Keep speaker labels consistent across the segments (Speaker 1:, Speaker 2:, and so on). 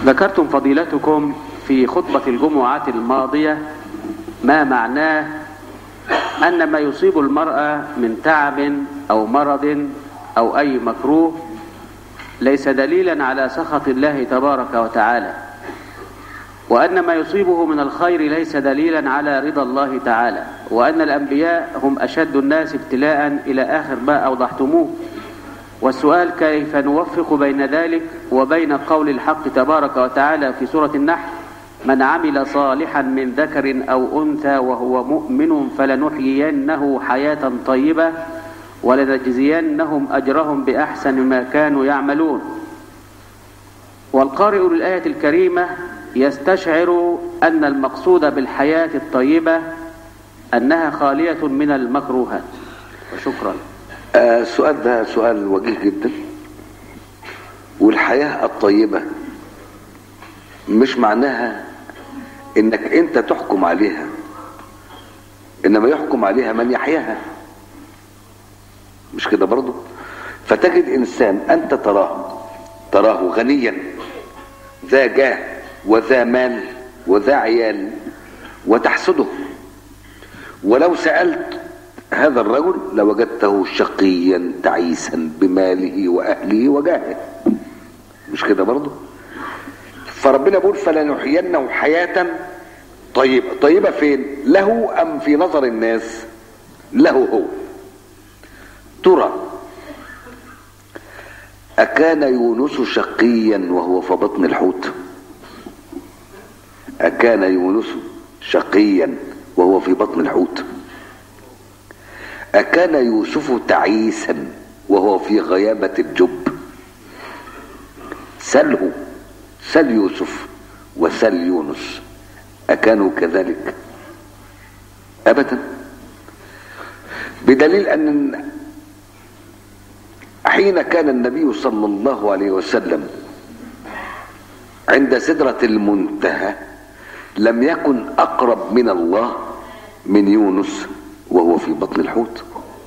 Speaker 1: ذكرتم فضيلتكم في خطبة الجمعة الماضية ما معناه أن ما يصيب المرأة من تعب أو مرض أو أي مكروه ليس دليلا على سخط الله تبارك وتعالى وأن ما يصيبه من الخير ليس دليلا على رضا الله تعالى وأن الأنبياء هم أشد الناس ابتلاء إلى آخر ما أوضحتموه والسؤال كيف نوفق بين ذلك وبين قول الحق تبارك وتعالى في سورة النحل من عمل صالحا من ذكر أو أنثى وهو مؤمن فلنحيينه حياة طيبة ولنجزينهم أجرهم بأحسن ما كانوا يعملون والقارئ للآية الكريمة يستشعر أن المقصود بالحياة الطيبة أنها خالية من المكروهات وشكرا
Speaker 2: آه، السؤال ده سؤال وجيه جدا والحياة الطيبة مش معناها انك انت تحكم عليها انما يحكم عليها من يحياها مش كده برضو فتجد انسان انت تراه تراه غنيا ذا جاه وذا مال وذا عيال وتحسده ولو سألت هذا الرجل لوجدته شقيا تعيسا بماله واهله وجاهه مش كده برضه فربنا بيقول فلنحيينه حياه طيبه طيبه فين له ام في نظر الناس له هو ترى أكان يونس شقيا وهو في بطن الحوت أكان يونس شقيا وهو في بطن الحوت أكان يوسف تعيسا وهو في غيابة الجب سله سل يوسف وسل يونس أكانوا كذلك أبدا بدليل أن حين كان النبي صلى الله عليه وسلم عند سدرة المنتهى لم يكن أقرب من الله من يونس وهو في بطن الحوت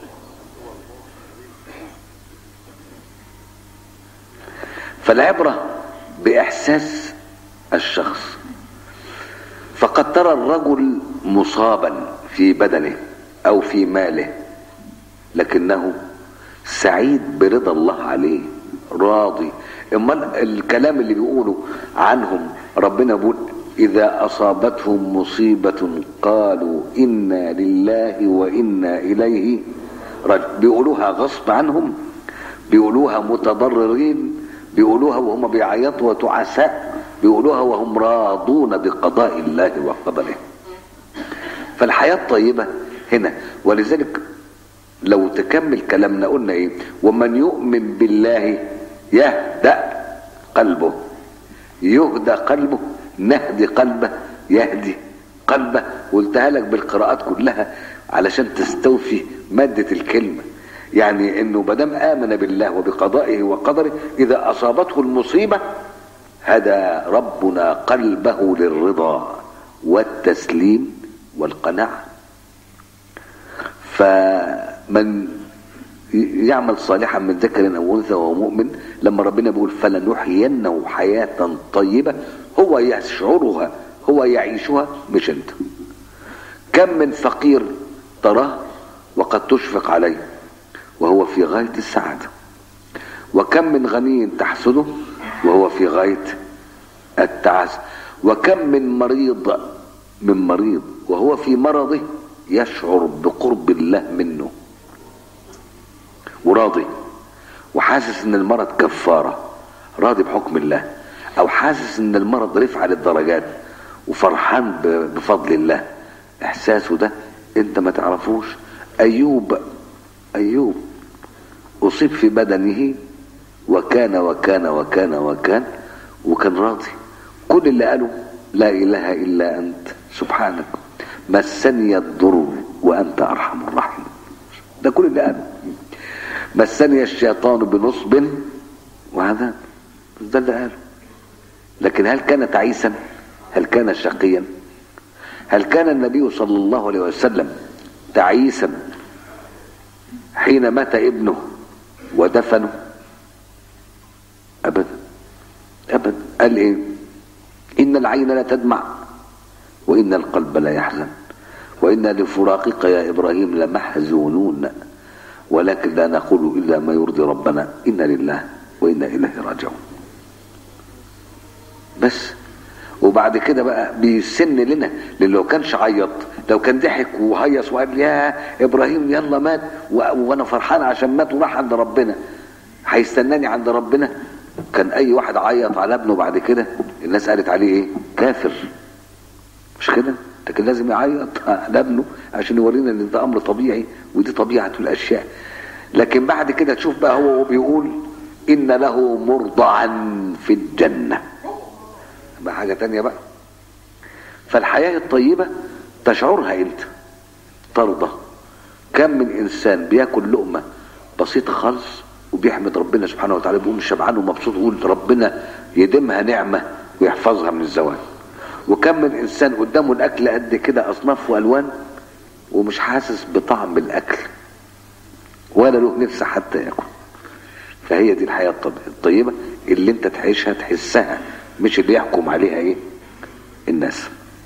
Speaker 2: فالعبرة بإحساس الشخص فقد ترى الرجل مصابا في بدنه أو في ماله لكنه سعيد برضا الله عليه راضي اما الكلام اللي بيقولوا عنهم ربنا بيقول اذا اصابتهم مصيبه قالوا انا لله وانا اليه راجعون بيقولوها غصب عنهم بيقولوها متضررين بيقولوها وهم بيعيطوا وتعساء بيقولوها وهم راضون بقضاء الله وقدره فالحياه الطيبه هنا ولذلك لو تكمل كلامنا قلنا ايه ومن يؤمن بالله يهدأ قلبه يهدى قلبه نهدي قلبه يهدي قلبه قلتها لك بالقراءات كلها علشان تستوفي مادة الكلمة يعني انه مادام امن بالله وبقضائه وقدره اذا اصابته المصيبة هدى ربنا قلبه للرضا والتسليم والقناعه فمن يعمل صالحا من ذكر او انثى وهو مؤمن لما ربنا بيقول فلنحيينه حياه طيبه هو يشعرها هو يعيشها مش انت كم من فقير تراه وقد تشفق عليه وهو في غايه السعاده وكم من غني تحسده وهو في غايه التعس وكم من مريض من مريض وهو في مرضه يشعر بقرب الله منه وراضي وحاسس ان المرض كفاره راضي بحكم الله او حاسس ان المرض رفع للدرجات وفرحان بفضل الله احساسه ده انت ما تعرفوش ايوب ايوب اصيب في بدنه وكان وكان وكان وكان وكان راضي كل اللي قاله لا اله الا انت سبحانك مسني الضر وانت ارحم الراحمين ده كل اللي قاله مسني الشيطان بنصب وعذاب ده اللي قاله لكن هل كان تعيسا هل كان شقيا هل كان النبي صلى الله عليه وسلم تعيسا حين مات ابنه ودفنه ابدا ابدا قال ايه إن العين لا تدمع وإن القلب لا يحزن وإنا لفراقك يا إبراهيم لمحزونون ولكن لا نقول إلا ما يرضي ربنا إنا لله وإنا إليه راجعون بس وبعد كده بقى بيسن لنا لان لو كانش عيط لو كان ضحك وهيص وقال يا ابراهيم يلا مات و- وانا فرحان عشان مات وراح عند ربنا هيستناني عند ربنا كان اي واحد عيط على ابنه بعد كده الناس قالت عليه ايه كافر مش كده لكن لازم يعيط على ابنه عشان يورينا ان ده امر طبيعي ودي طبيعه الاشياء لكن بعد كده تشوف بقى هو بيقول ان له مرضعا في الجنه بقى حاجه تانية بقى فالحياه الطيبه تشعرها انت ترضى كم من انسان بياكل لقمه بسيطه خالص وبيحمد ربنا سبحانه وتعالى بيقوم شبعان ومبسوط ويقول ربنا يديمها نعمه ويحفظها من الزوال وكم من انسان قدامه الاكل قد كده اصناف والوان ومش حاسس بطعم الاكل ولا له نفس حتى ياكل فهي دي الحياه الطب- الطيبه اللي انت تعيشها تحسها مش اللي يحكم عليها ايه الناس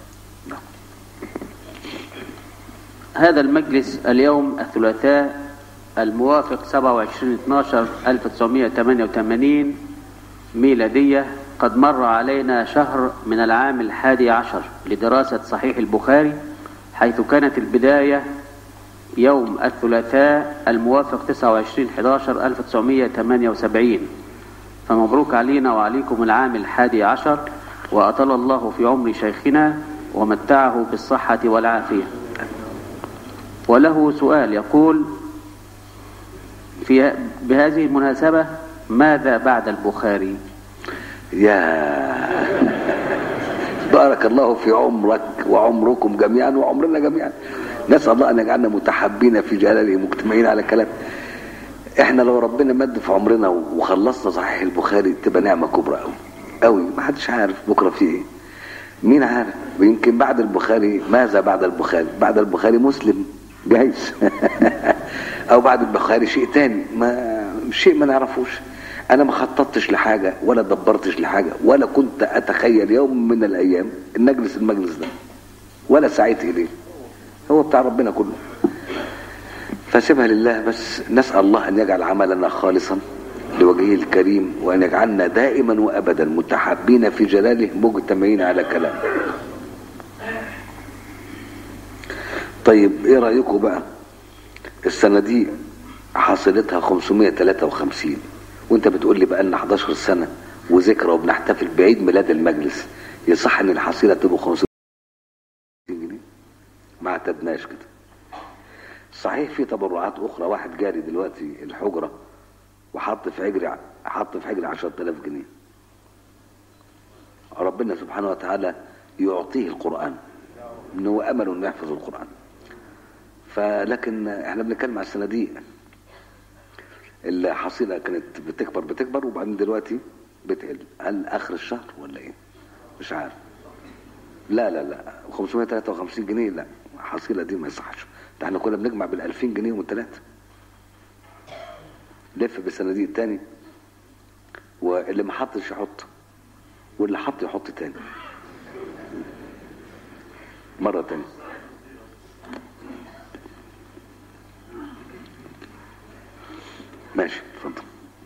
Speaker 1: هذا المجلس اليوم الثلاثاء الموافق 27 12 1988 ميلادية قد مر علينا شهر من العام الحادي عشر لدراسة صحيح البخاري حيث كانت البداية يوم الثلاثاء الموافق 29 11 1978 فمبروك علينا وعليكم العام الحادي عشر وأطال الله في عمر شيخنا ومتعه بالصحة والعافية وله سؤال يقول في بهذه المناسبة ماذا بعد البخاري
Speaker 2: يا بارك الله في عمرك وعمركم جميعا وعمرنا جميعا نسال الله ان يجعلنا متحابين في جلاله مجتمعين على كلام احنا لو ربنا مد في عمرنا وخلصنا صحيح البخاري تبقى نعمه كبرى قوي قوي ما حدش عارف بكره في ايه مين عارف ويمكن بعد البخاري ماذا بعد البخاري بعد البخاري مسلم جايز او بعد البخاري شيء تاني ما شيء ما نعرفوش انا ما خططتش لحاجه ولا دبرتش لحاجه ولا كنت اتخيل يوم من الايام ان اجلس المجلس ده ولا سعيت اليه هو بتاع ربنا كله فسيبها لله بس نسال الله ان يجعل عملنا خالصا لوجهه الكريم وان يجعلنا دائما وابدا متحابين في جلاله مجتمعين على كلامه طيب ايه رايكم بقى السنه دي حاصلتها 553 وانت بتقول لي بقى لنا 11 سنه وذكرى وبنحتفل بعيد ميلاد المجلس يصح ان الحصيله تبقى 500 جنيه ما اعتدناش كده صحيح في تبرعات اخرى واحد جاري دلوقتي الحجره وحط في عجري حط في عجري 10000 جنيه ربنا سبحانه وتعالى يعطيه القران انه امل انه يحفظ القران فلكن احنا بنتكلم على الصناديق الحصيله كانت بتكبر بتكبر وبعدين دلوقتي بتقل هل اخر الشهر ولا ايه مش عارف لا لا لا 553 جنيه لا الحصيله دي ما يصحش ده احنا كنا بنجمع بال 2000 جنيه يوم الثلاث لف بالصناديق التاني واللي ما حطش يحط واللي حط يحط تاني مرة تانية ماشي اتفضل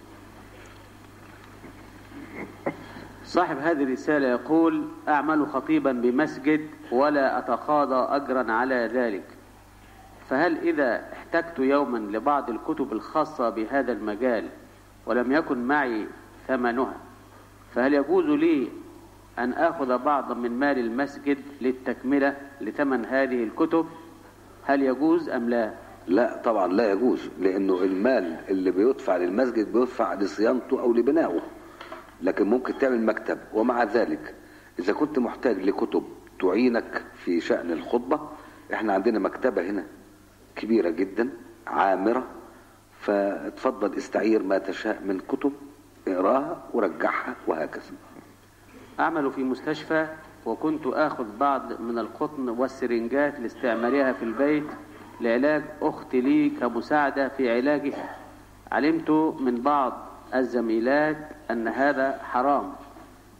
Speaker 1: صاحب هذه الرسالة يقول أعمل خطيبا بمسجد ولا أتقاضى أجرا على ذلك فهل إذا احتجت يوما لبعض الكتب الخاصة بهذا المجال ولم يكن معي ثمنها فهل يجوز لي أن آخذ بعضا من مال المسجد للتكملة لثمن هذه الكتب هل يجوز أم لا
Speaker 2: لا طبعا لا يجوز لانه المال اللي بيدفع للمسجد بيدفع لصيانته او لبنائه لكن ممكن تعمل مكتب ومع ذلك اذا كنت محتاج لكتب تعينك في شأن الخطبة احنا عندنا مكتبة هنا كبيرة جدا عامرة فتفضل استعير ما تشاء من كتب اقراها ورجعها وهكذا
Speaker 1: أعمل في مستشفى وكنت آخذ بعض من القطن والسرنجات لاستعمالها في البيت لعلاج أختي لي كمساعدة في علاجها علمت من بعض الزميلات أن هذا حرام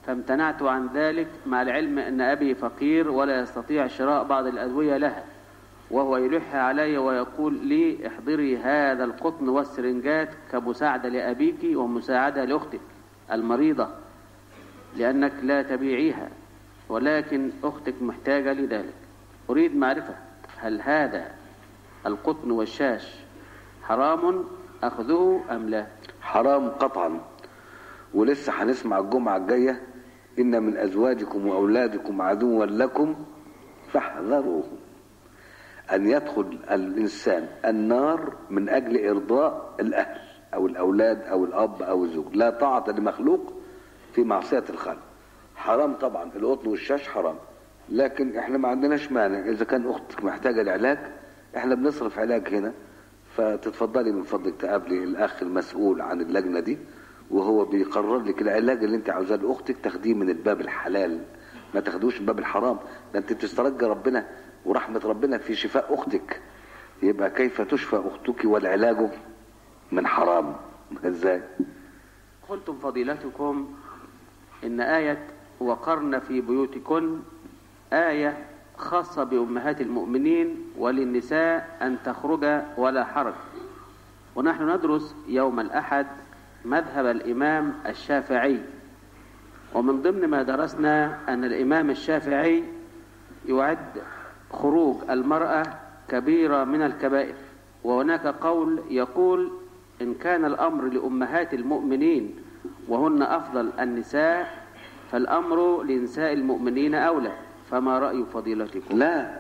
Speaker 1: فامتنعت عن ذلك مع العلم أن أبي فقير ولا يستطيع شراء بعض الأدوية لها وهو يلح علي ويقول لي احضري هذا القطن والسرنجات كمساعدة لأبيك ومساعدة لأختك المريضة لأنك لا تبيعيها ولكن أختك محتاجة لذلك أريد معرفة هل هذا القطن والشاش حرام أخذه أم لا
Speaker 2: حرام قطعا ولسه هنسمع الجمعة الجاية إن من أزواجكم وأولادكم عدوا لكم فاحذروهم أن يدخل الإنسان النار من أجل إرضاء الأهل أو الأولاد أو الأب أو الزوج لا طاعة لمخلوق في معصية الخالق حرام طبعا القطن والشاش حرام لكن احنا ما عندناش مانع اذا كان اختك محتاجه لعلاج احنا بنصرف علاج هنا فتتفضلي من فضلك تقابلي الاخ المسؤول عن اللجنه دي وهو بيقرر لك العلاج اللي انت عاوزاه لاختك تاخديه من الباب الحلال ما تاخدوش من باب الحرام ده انت بتسترجى ربنا ورحمه ربنا في شفاء اختك يبقى كيف تشفى اختك والعلاج من حرام ازاي
Speaker 1: قلتم فضيلتكم إن آية وقرن في بيوتكن آية خاصة بأمهات المؤمنين وللنساء أن تخرج ولا حرج ونحن ندرس يوم الأحد مذهب الإمام الشافعي ومن ضمن ما درسنا أن الإمام الشافعي يعد خروج المرأة كبيرة من الكبائر وهناك قول يقول إن كان الأمر لأمهات المؤمنين وهن أفضل النساء فالأمر لنساء المؤمنين أولى فما رأي فضيلتكم
Speaker 2: لا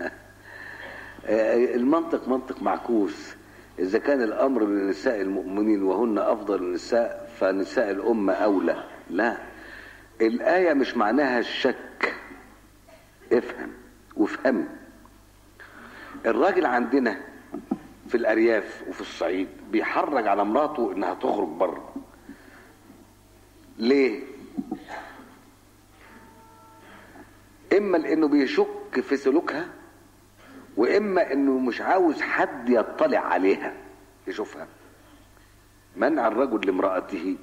Speaker 2: المنطق منطق معكوس إذا كان الأمر لنساء المؤمنين وهن أفضل النساء فنساء الأمة أولى لا الآية مش معناها الشك افهم وافهم الراجل عندنا في الأرياف وفي الصعيد بيحرج على مراته إنها تخرج بره ليه اما لانه بيشك في سلوكها واما انه مش عاوز حد يطلع عليها يشوفها منع الرجل لامرأته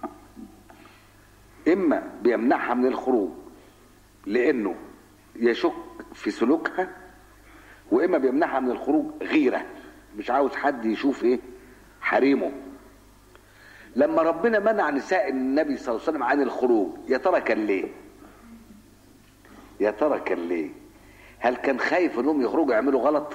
Speaker 2: اما بيمنعها من الخروج لانه يشك في سلوكها واما بيمنعها من الخروج غيره مش عاوز حد يشوف ايه حريمه لما ربنا منع نساء النبي صلى الله عليه وسلم عن الخروج يا ترى كان ليه يا ترى كان ليه هل كان خايف انهم يخرجوا يعملوا غلط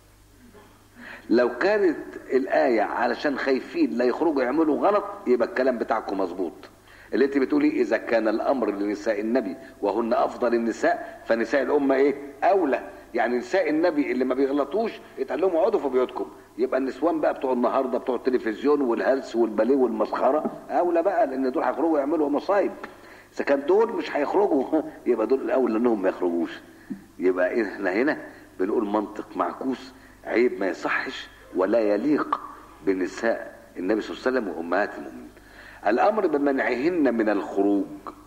Speaker 2: لو كانت الآية علشان خايفين لا يخرجوا يعملوا غلط يبقى الكلام بتاعكم مظبوط اللي انت بتقولي اذا كان الامر لنساء النبي وهن افضل النساء فنساء الامه ايه اولى يعني نساء النبي اللي ما بيغلطوش اتقال لهم اقعدوا في بيوتكم يبقى النسوان بقى بتوع النهارده بتوع التلفزيون والهلس والباليه والمسخره اولى بقى لان دول هيخرجوا يعملوا مصايب اذا كان دول مش هيخرجوا يبقى دول الاولى انهم ما يخرجوش يبقى احنا هنا بنقول منطق معكوس عيب ما يصحش ولا يليق بنساء النبي صلى الله عليه وسلم وامهات المؤمنين الامر بمنعهن من الخروج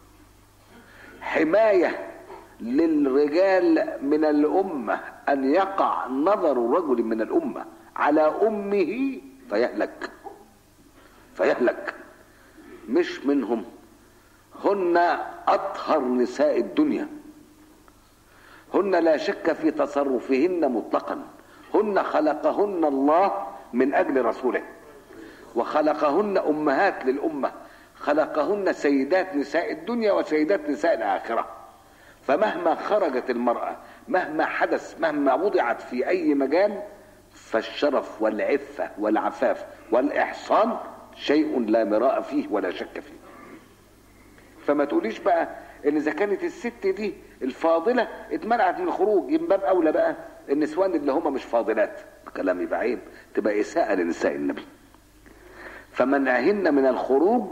Speaker 2: حمايه للرجال من الامه ان يقع نظر رجل من الامه على امه فيهلك فيهلك مش منهم هن اطهر نساء الدنيا هن لا شك في تصرفهن مطلقا هن خلقهن الله من اجل رسوله وخلقهن امهات للامه خلقهن سيدات نساء الدنيا وسيدات نساء الاخره فمهما خرجت المراه مهما حدث مهما وضعت في اي مجال فالشرف والعفه والعفاف والاحصان شيء لا مراء فيه ولا شك فيه فما تقوليش بقى ان اذا كانت الست دي الفاضله اتمنعت من الخروج يبقى باب اولى بقى النسوان اللي هم مش فاضلات كلام يبقى عيب تبقى اساءه لنساء النبي فمنعهن من الخروج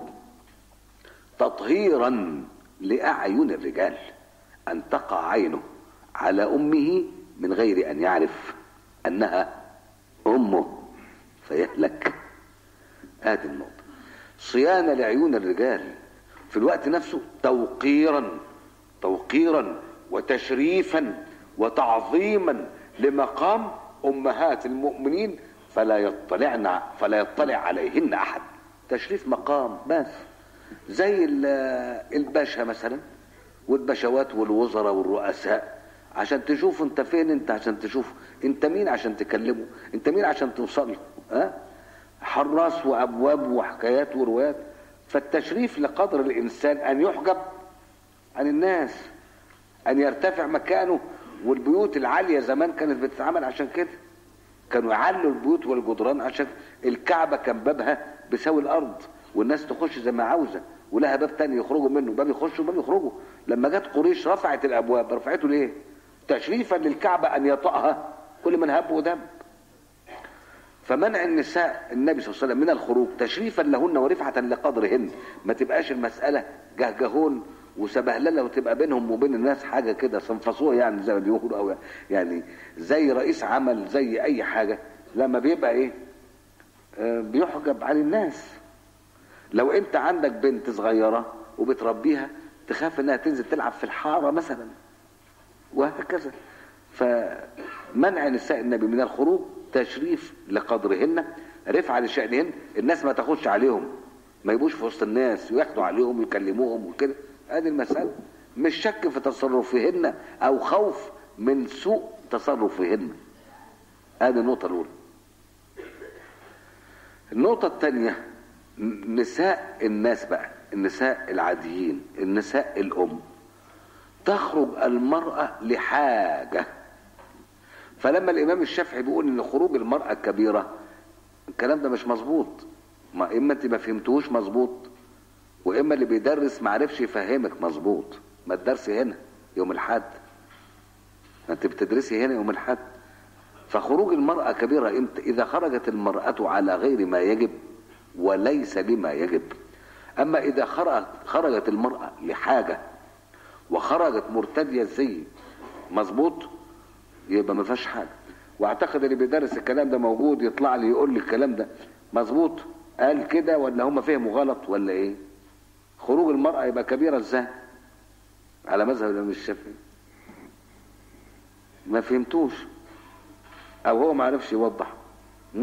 Speaker 2: تطهيرا لاعين الرجال ان تقع عينه على امه من غير ان يعرف انها امه فيهلك ادي النقطه صيانه لعيون الرجال في الوقت نفسه توقيرا توقيرا وتشريفا وتعظيما لمقام امهات المؤمنين فلا يطلعن فلا يطلع عليهن احد تشريف مقام بس زي ال- الباشا مثلا والبشوات والوزراء والرؤساء عشان تشوف انت فين انت عشان تشوف انت مين عشان تكلمه انت مين عشان توصل له ها حراس وابواب وحكايات وروايات فالتشريف لقدر الانسان ان يحجب عن الناس ان يرتفع مكانه والبيوت العاليه زمان كانت بتتعمل عشان كده كانوا يعلوا البيوت والجدران عشان الكعبه كان بابها بيساوي الارض والناس تخش زي ما عاوزه ولها باب تاني يخرجوا منه باب يخشوا وباب يخرجوا لما جت قريش رفعت الابواب رفعته ليه تشريفا للكعبه ان يطأها كل من هب ودب فمنع النساء النبي صلى الله عليه وسلم من الخروج تشريفا لهن ورفعة لقدرهن ما تبقاش المسألة جهجهون وسبهلله وتبقى بينهم وبين الناس حاجة كده صنفصوها يعني زي ما بيقولوا أو يعني زي رئيس عمل زي أي حاجة لما بيبقى إيه آه بيحجب عن الناس لو أنت عندك بنت صغيرة وبتربيها تخاف إنها تنزل تلعب في الحارة مثلا وهكذا فمنع نساء النبي من الخروج تشريف لقدرهن رفعة لشأنهن الناس ما تاخدش عليهم ما يبقوش في وسط الناس وياخدوا عليهم ويكلموهم وكده هذه المسألة مش شك في تصرفهن أو خوف من سوء تصرفهن هذه النقطة الأولى النقطة الثانية نساء الناس بقى النساء العاديين النساء الأم تخرج المرأة لحاجة فلما الإمام الشافعي بيقول إن خروج المرأة الكبيرة الكلام ده مش مظبوط ما إما أنت ما فهمتوش مظبوط وإما اللي بيدرس ما عرفش يفهمك مظبوط ما الدرس هنا يوم الحد أنت بتدرسي هنا يوم الحد فخروج المرأة كبيرة إمتى إذا خرجت المرأة على غير ما يجب وليس لما يجب أما إذا خرجت, خرجت المرأة لحاجة وخرجت مرتدية الزي مظبوط يبقى ما فيهاش حاجه واعتقد اللي بيدرس الكلام ده موجود يطلع لي يقول لي الكلام ده مظبوط قال كده ولا هم فهموا غلط ولا ايه خروج المرأة يبقى كبيرة ازاي على مذهب الامام الشافعي ما فهمتوش او هو ما عرفش يوضح م?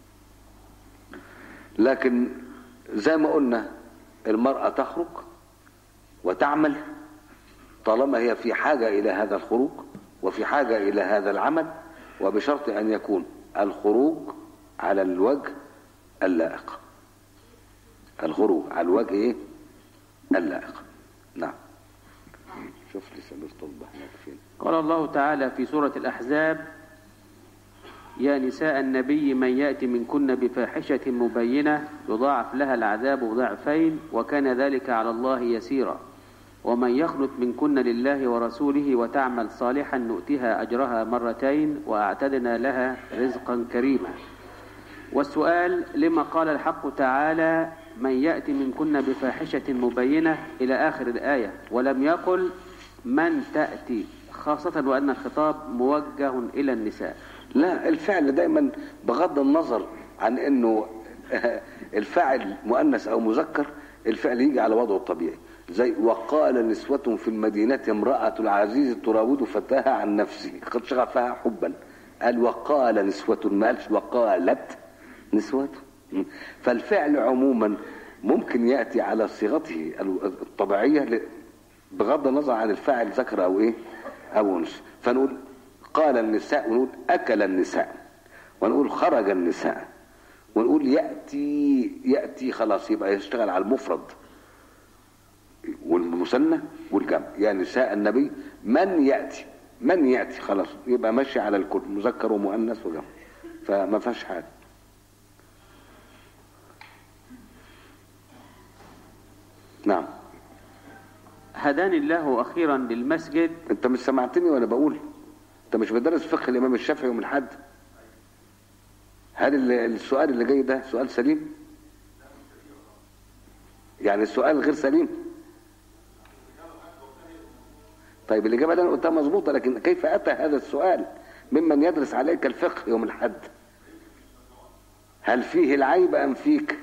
Speaker 2: لكن زي ما قلنا المرأة تخرج وتعمل طالما هي في حاجة إلى هذا الخروج وفي حاجة إلى هذا العمل وبشرط أن يكون الخروج على الوجه اللائق الخروج على الوجه إيه؟ اللائق نعم شوف لي سمير طلبة هناك فين
Speaker 1: قال الله تعالى في سورة الأحزاب يا نساء النبي من يأتي منكن بفاحشة مبينة يضاعف لها العذاب ضعفين وكان ذلك على الله يسيرا ومن يخلط منكن لله ورسوله وتعمل صالحا نؤتها أجرها مرتين وأعتدنا لها رزقا كريما والسؤال لما قال الحق تعالى من يأتي منكن بفاحشة مبينة إلى آخر الآية ولم يقل من تأتي خاصة وأن الخطاب موجه إلى النساء
Speaker 2: لا الفعل دايما بغض النظر عن انه الفاعل مؤنث او مذكر الفعل يجي على وضعه الطبيعي زي وقال نسوة في المدينة امرأة العزيز تراود فتاها عن نفسه قد شغفها حبا قال وقال نسوة ما قالش وقالت نسوة فالفعل عموما ممكن يأتي على صيغته الطبيعية بغض النظر عن الفاعل ذكر او ايه او انثى فنقول قال النساء ونقول اكل النساء ونقول خرج النساء ونقول يأتي يأتي خلاص يبقى يشتغل على المفرد والمثنى والجمع يا نساء النبي من يأتي من يأتي خلاص يبقى ماشي على الكل مذكر ومؤنث وجمع فما فيهاش حاجة نعم
Speaker 1: هداني الله أخيرا للمسجد
Speaker 2: انت مش سمعتني وانا بقول انت مش بدرس فقه الامام الشافعي يوم الحد هل السؤال اللي جاي ده سؤال سليم يعني السؤال غير سليم طيب الإجابة اللي أنا قلتها مظبوطة لكن كيف أتى هذا السؤال ممن يدرس عليك الفقه يوم الحد هل فيه العيب أم فيك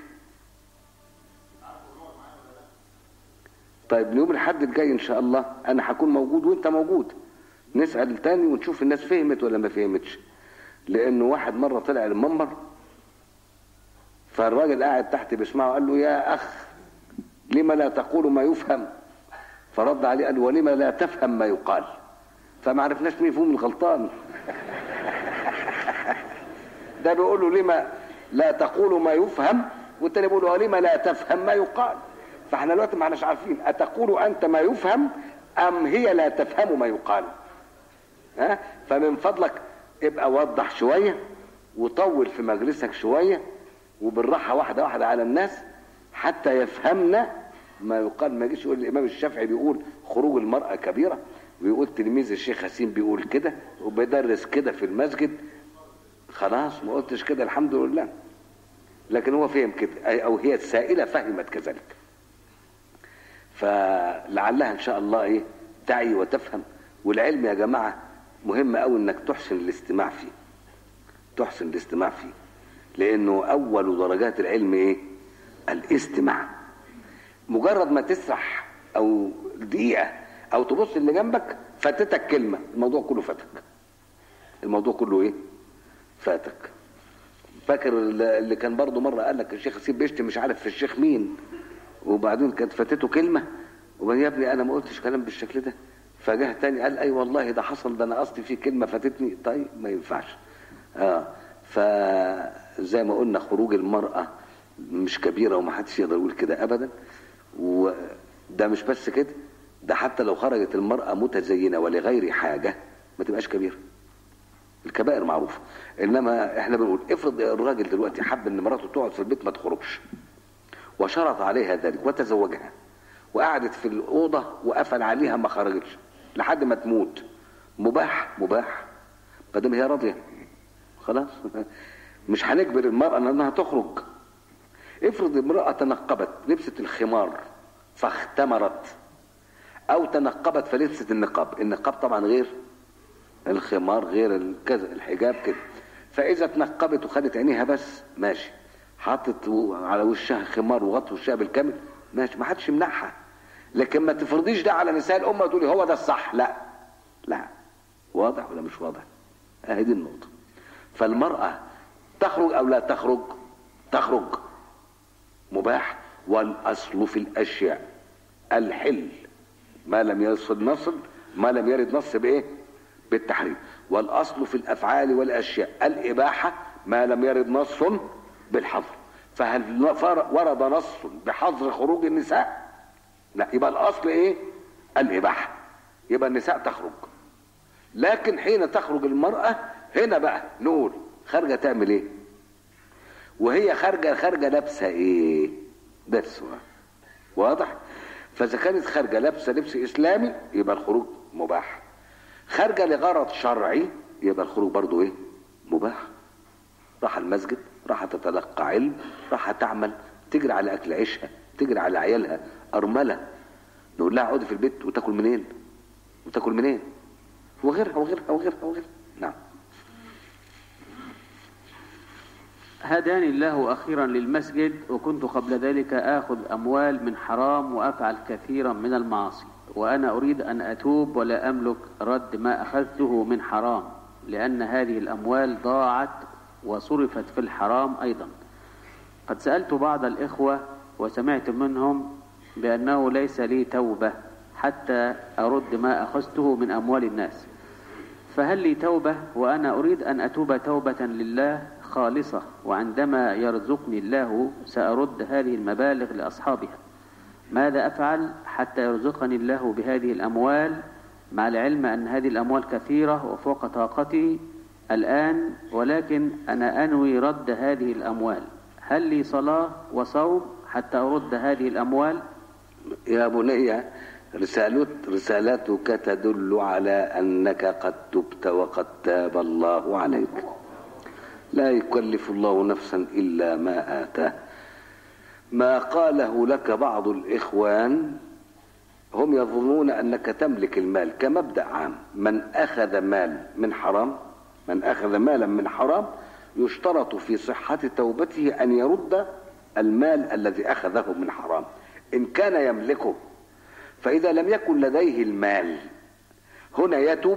Speaker 2: طيب يوم الحد الجاي إن شاء الله أنا هكون موجود وأنت موجود نسأل تاني ونشوف الناس فهمت ولا ما فهمتش لأنه واحد مرة طلع المنبر فالراجل قاعد تحت بيسمعه قال له يا أخ لما لا تقول ما يفهم فرد عليه قال ولما لا تفهم ما يقال فما عرفناش مين فيهم الغلطان ده بيقول له لما لا تقول ما يفهم والتاني بيقول له لما لا تفهم ما يقال فاحنا دلوقتي ما احناش عارفين اتقول انت ما يفهم ام هي لا تفهم ما يقال ها فمن فضلك ابقى وضح شويه وطول في مجلسك شويه وبالراحه واحده واحده على الناس حتى يفهمنا ما يقال ما يجيش يقول الامام الشافعي بيقول خروج المراه كبيره ويقول تلميذ الشيخ حسين بيقول كده وبيدرس كده في المسجد خلاص ما قلتش كده الحمد لله لكن هو فهم كده أي- او هي السائله فهمت كذلك فلعلها ان شاء الله ايه تعي وتفهم والعلم يا جماعه مهم قوي انك تحسن الاستماع فيه تحسن الاستماع فيه لانه اول درجات العلم ايه الاستماع مجرد ما تسرح او دقيقه او تبص اللي جنبك فاتتك كلمه الموضوع كله فاتك الموضوع كله ايه فاتك فاكر اللي كان برضه مره قال لك الشيخ سيب بيشتم مش عارف في الشيخ مين وبعدين كانت فاتته كلمه وبعدين يا ابني انا ما قلتش كلام بالشكل ده فجاه تاني قال اي والله ده حصل ده انا قصدي فيه كلمه فاتتني طيب ما ينفعش اه فزي ما قلنا خروج المراه مش كبيره وما حدش يقدر يقول كده ابدا وده مش بس كده ده حتى لو خرجت المراه متزينه ولغير حاجه ما تبقاش كبيره الكبائر معروفه انما احنا بنقول افرض الراجل دلوقتي حب ان مراته تقعد في البيت ما تخرجش وشرط عليها ذلك وتزوجها وقعدت في الاوضه وقفل عليها ما خرجتش لحد ما تموت مباح مباح ما دام هي راضيه خلاص مش هنجبر المراه انها تخرج افرض امراه تنقبت لبست الخمار فاختمرت او تنقبت فلبست النقاب النقاب طبعا غير الخمار غير الكذا الحجاب كده فاذا تنقبت وخدت عينيها بس ماشي حطت على وشها خمار وغطت وشها بالكامل ماشي ما حدش يمنعها لكن ما تفرضيش ده على نساء الامه وتقولي هو ده الصح لا لا واضح ولا مش واضح اهي دي النقطه فالمراه تخرج او لا تخرج تخرج مباح والاصل في الاشياء الحل ما لم يصل نص ما لم يرد نص بايه بالتحريم والاصل في الافعال والاشياء الاباحه ما لم يرد نص بالحظر فهل ورد نص بحظر خروج النساء لا يبقى الاصل ايه الاباحه يبقى النساء تخرج لكن حين تخرج المراه هنا بقى نقول خارجه تعمل ايه وهي خارجه خارجه لابسه ايه ده السؤال واضح فاذا كانت خارجه لابسه لبس اسلامي يبقى الخروج مباح خارجه لغرض شرعي يبقى الخروج برضو ايه مباح راح المسجد راح تتلقى علم راح تعمل تجري على اكل عيشها تجري على عيالها ارمله نقول لها اقعدي في البيت وتاكل منين وتاكل منين وغيرها وغيرها وغيرها وغيرها نعم
Speaker 1: هداني الله أخيرا للمسجد وكنت قبل ذلك آخذ أموال من حرام وأفعل كثيرا من المعاصي وأنا أريد أن أتوب ولا أملك رد ما أخذته من حرام لأن هذه الأموال ضاعت وصرفت في الحرام أيضا قد سألت بعض الإخوة وسمعت منهم بأنه ليس لي توبة حتى أرد ما أخذته من أموال الناس فهل لي توبة وأنا أريد أن أتوب توبة لله خالصة وعندما يرزقني الله سأرد هذه المبالغ لأصحابها ماذا أفعل حتى يرزقني الله بهذه الأموال مع العلم أن هذه الأموال كثيرة وفوق طاقتي الآن ولكن أنا أنوي رد هذه الأموال هل لي صلاة وصوم حتى أرد هذه الأموال
Speaker 2: يا بني رسالت رسالتك تدل على أنك قد تبت وقد تاب الله عليك لا يكلف الله نفسا إلا ما آتاه ما قاله لك بعض الإخوان هم يظنون أنك تملك المال كمبدأ عام من أخذ مال من حرام من أخذ مالا من حرام يشترط في صحة توبته أن يرد المال الذي أخذه من حرام إن كان يملكه فإذا لم يكن لديه المال هنا يتوب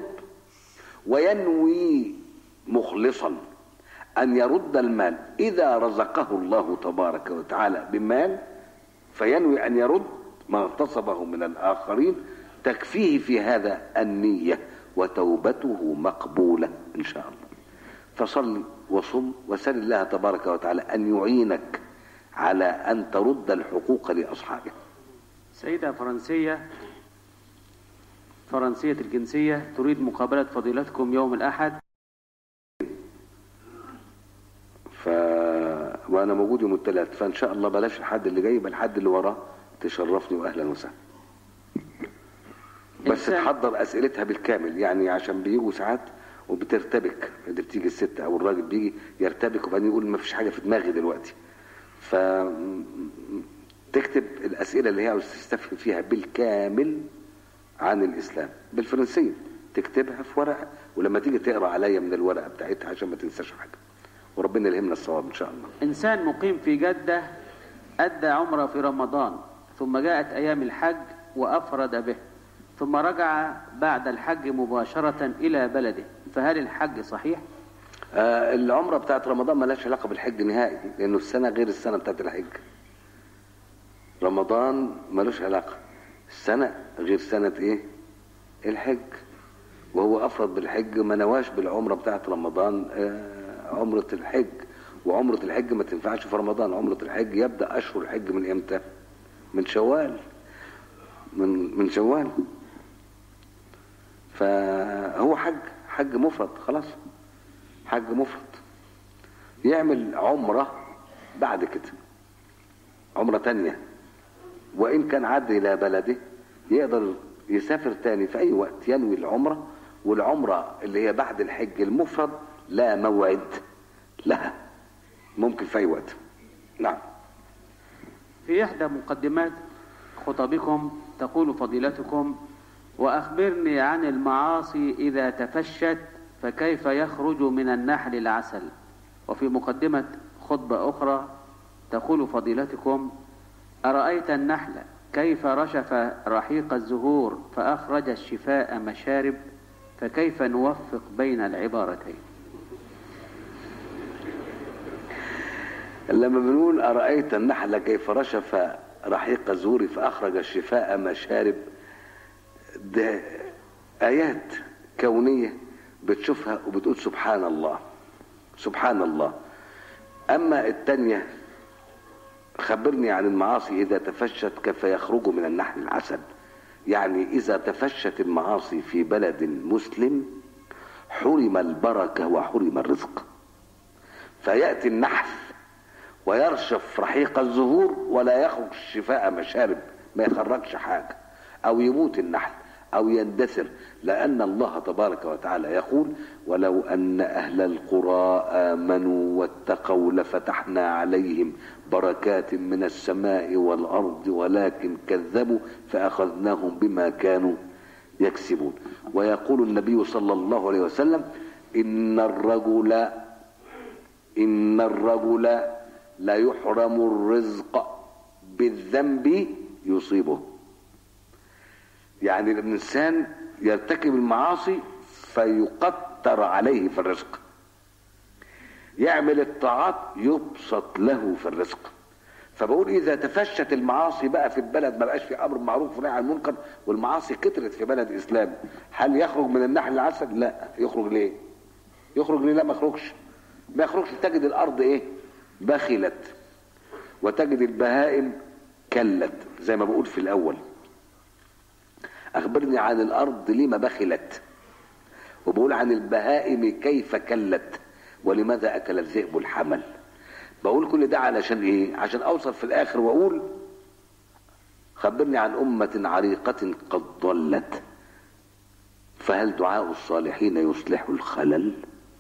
Speaker 2: وينوي مخلصا أن يرد المال إذا رزقه الله تبارك وتعالى بمال فينوي أن يرد ما اغتصبه من الآخرين تكفيه في هذا النية وتوبته مقبولة إن شاء الله فصل وصم وسل الله تبارك وتعالى أن يعينك على أن ترد الحقوق لأصحابه
Speaker 1: سيدة فرنسية فرنسية الجنسية تريد مقابلة فضيلتكم يوم الأحد
Speaker 2: ف... وانا موجود يوم الثلاث فان شاء الله بلاش الحد اللي جاي بل الحد اللي وراه تشرفني واهلا وسهلا بس
Speaker 1: إنسان-
Speaker 2: تحضر اسئلتها بالكامل يعني عشان بيجوا ساعات وبترتبك اللي بتيجي الست او الراجل بيجي يرتبك وبعدين يقول ما فيش حاجه في دماغي دلوقتي ف تكتب الاسئله اللي هي عاوز تستفهم فيها بالكامل عن الاسلام بالفرنسيه تكتبها في ورقه ولما تيجي تقرا عليا من الورقه بتاعتها عشان ما تنساش حاجه وربنا يلهمنا الصواب ان شاء الله
Speaker 1: إنسان مقيم في جدة أدى عمرة في رمضان ثم جاءت أيام الحج وأفرد به ثم رجع بعد الحج مباشرة إلى بلده فهل الحج صحيح؟
Speaker 2: آه العمرة بتاعت رمضان ملهاش علاقة بالحج نهائي لأنه السنة غير السنة بتاعت الحج رمضان ملوش علاقة السنة غير سنة إيه الحج وهو أفرض بالحج ما نواش بالعمرة بتاعت رمضان آه عمرة الحج وعمرة الحج ما تنفعش في رمضان عمرة الحج يبدأ أشهر الحج من إمتى من شوال من من شوال فهو حج حج مفرد خلاص حج مفرد يعمل عمرة بعد كده عمرة تانية وإن كان عد إلى بلده يقدر يسافر تاني في أي وقت ينوي العمرة والعمرة اللي هي بعد الحج المفرد لا موعد لها ممكن في أي وقت نعم
Speaker 1: في إحدى مقدمات خطبكم تقول فضيلتكم وأخبرني عن المعاصي إذا تفشت فكيف يخرج من النحل العسل وفي مقدمة خطبة أخرى تقول فضيلتكم أرأيت النحل كيف رشف رحيق الزهور فأخرج الشفاء مشارب فكيف نوفق بين العبارتين
Speaker 2: لما بنقول أرأيت النحل كيف رشف رحيق الزهور فأخرج الشفاء مشارب ده آيات كونية بتشوفها وبتقول سبحان الله سبحان الله أما التانية خبرني عن المعاصي إذا تفشت كيف يخرج من النحل العسل يعني إذا تفشت المعاصي في بلد مسلم حرم البركة وحرم الرزق فيأتي النحل ويرشف رحيق الزهور ولا يخرج الشفاء مشارب ما يخرجش حاجة أو يموت النحل أو يندثر لأن الله تبارك وتعالى يقول ولو أن أهل القرى آمنوا واتقوا لفتحنا عليهم بركات من السماء والأرض ولكن كذبوا فأخذناهم بما كانوا يكسبون ويقول النبي صلى الله عليه وسلم إن الرجل إن الرجل لا يحرم الرزق بالذنب يصيبه يعني الإنسان يرتكب المعاصي فيقتر عليه في الرزق يعمل الطاعات يبسط له في الرزق فبقول اذا تفشت المعاصي بقى في البلد ما بقاش في امر معروف ونهي عن المنكر والمعاصي كترت في بلد اسلام هل يخرج من النحل العسل لا يخرج ليه يخرج ليه لا ما يخرجش ما يخرجش تجد الارض ايه بخلت وتجد البهائم كلت زي ما بقول في الاول اخبرني عن الارض لما بخلت وبقول عن البهائم كيف كلت ولماذا اكل الذئب الحمل بقول كل ده علشان ايه عشان اوصل في الاخر واقول خبرني عن امه عريقه قد ضلت فهل دعاء الصالحين يصلح الخلل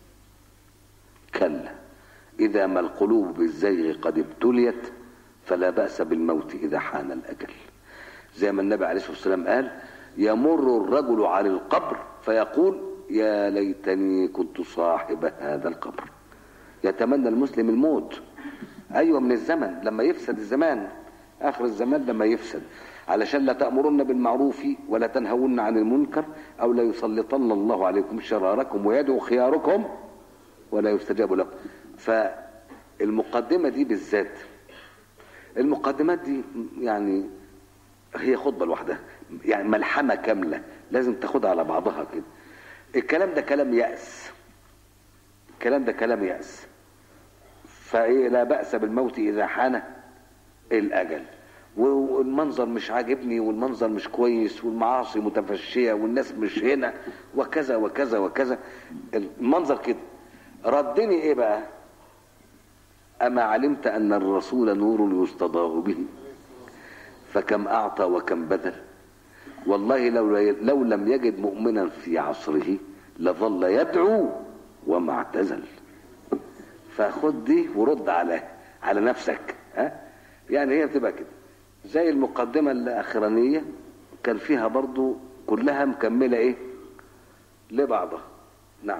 Speaker 2: كلا اذا ما القلوب بالزيغ قد ابتليت فلا باس بالموت اذا حان الاجل زي ما النبي عليه الصلاه والسلام قال يمر الرجل على القبر فيقول يا ليتني كنت صاحب هذا القبر يتمنى المسلم الموت ايوه من الزمن لما يفسد الزمان اخر الزمان لما يفسد علشان لا تأمرن بالمعروف ولا تنهون عن المنكر او لا يسلطن الله عليكم شراركم ويدعو خياركم ولا يستجاب لكم فالمقدمة دي بالذات المقدمات دي يعني هي خطبة لوحدها يعني ملحمة كاملة لازم تاخدها على بعضها كده الكلام ده كلام يأس الكلام ده كلام يأس فإيه لا بأس بالموت إذا حان الأجل والمنظر مش عاجبني والمنظر مش كويس والمعاصي متفشية والناس مش هنا وكذا وكذا وكذا المنظر كده ردني ايه بقى أما علمت أن الرسول نور يستضاء به فكم أعطى وكم بذل والله لو, لو لم يجد مؤمنا في عصره لظل يدعو وما اعتزل فخد دي ورد على على نفسك ها يعني هي بتبقى كده زي المقدمة الأخرانية كان فيها برضو كلها مكملة ايه لبعضها نعم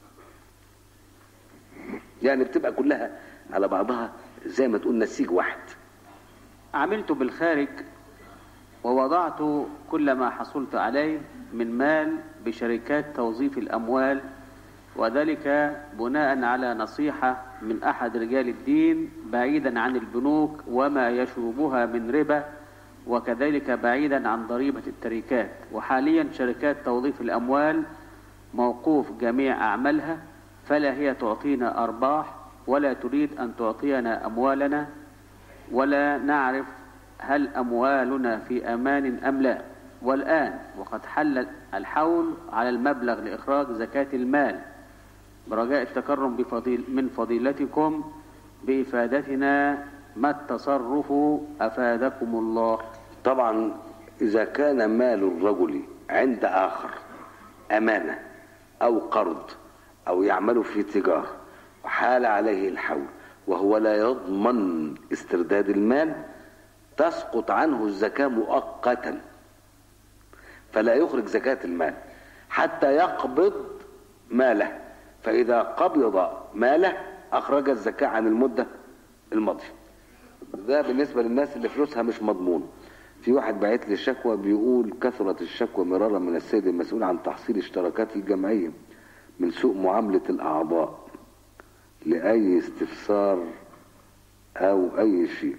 Speaker 2: يعني بتبقى كلها على بعضها زي ما تقول نسيج واحد
Speaker 1: عملت بالخارج ووضعت كل ما حصلت عليه من مال بشركات توظيف الأموال وذلك بناء على نصيحة من أحد رجال الدين بعيدا عن البنوك وما يشوبها من ربا وكذلك بعيدا عن ضريبة التركات وحاليا شركات توظيف الأموال موقوف جميع أعمالها فلا هي تعطينا أرباح ولا تريد أن تعطينا أموالنا ولا نعرف هل أموالنا في أمان أم لا والآن وقد حل الحول على المبلغ لإخراج زكاة المال برجاء التكرم بفضيل من فضيلتكم بإفادتنا ما التصرف أفادكم الله
Speaker 2: طبعا إذا كان مال الرجل عند آخر أمانة أو قرض أو يعمل في تجارة وحال عليه الحول وهو لا يضمن استرداد المال تسقط عنه الزكاة مؤقتا فلا يخرج زكاة المال حتى يقبض ماله فإذا قبض ماله أخرج الزكاة عن المدة الماضية ده بالنسبة للناس اللي فلوسها مش مضمون في واحد بعت لي شكوى بيقول كثرت الشكوى مرارا من السيد المسؤول عن تحصيل اشتراكات الجمعية من سوء معاملة الأعضاء لأي استفسار أو أي شيء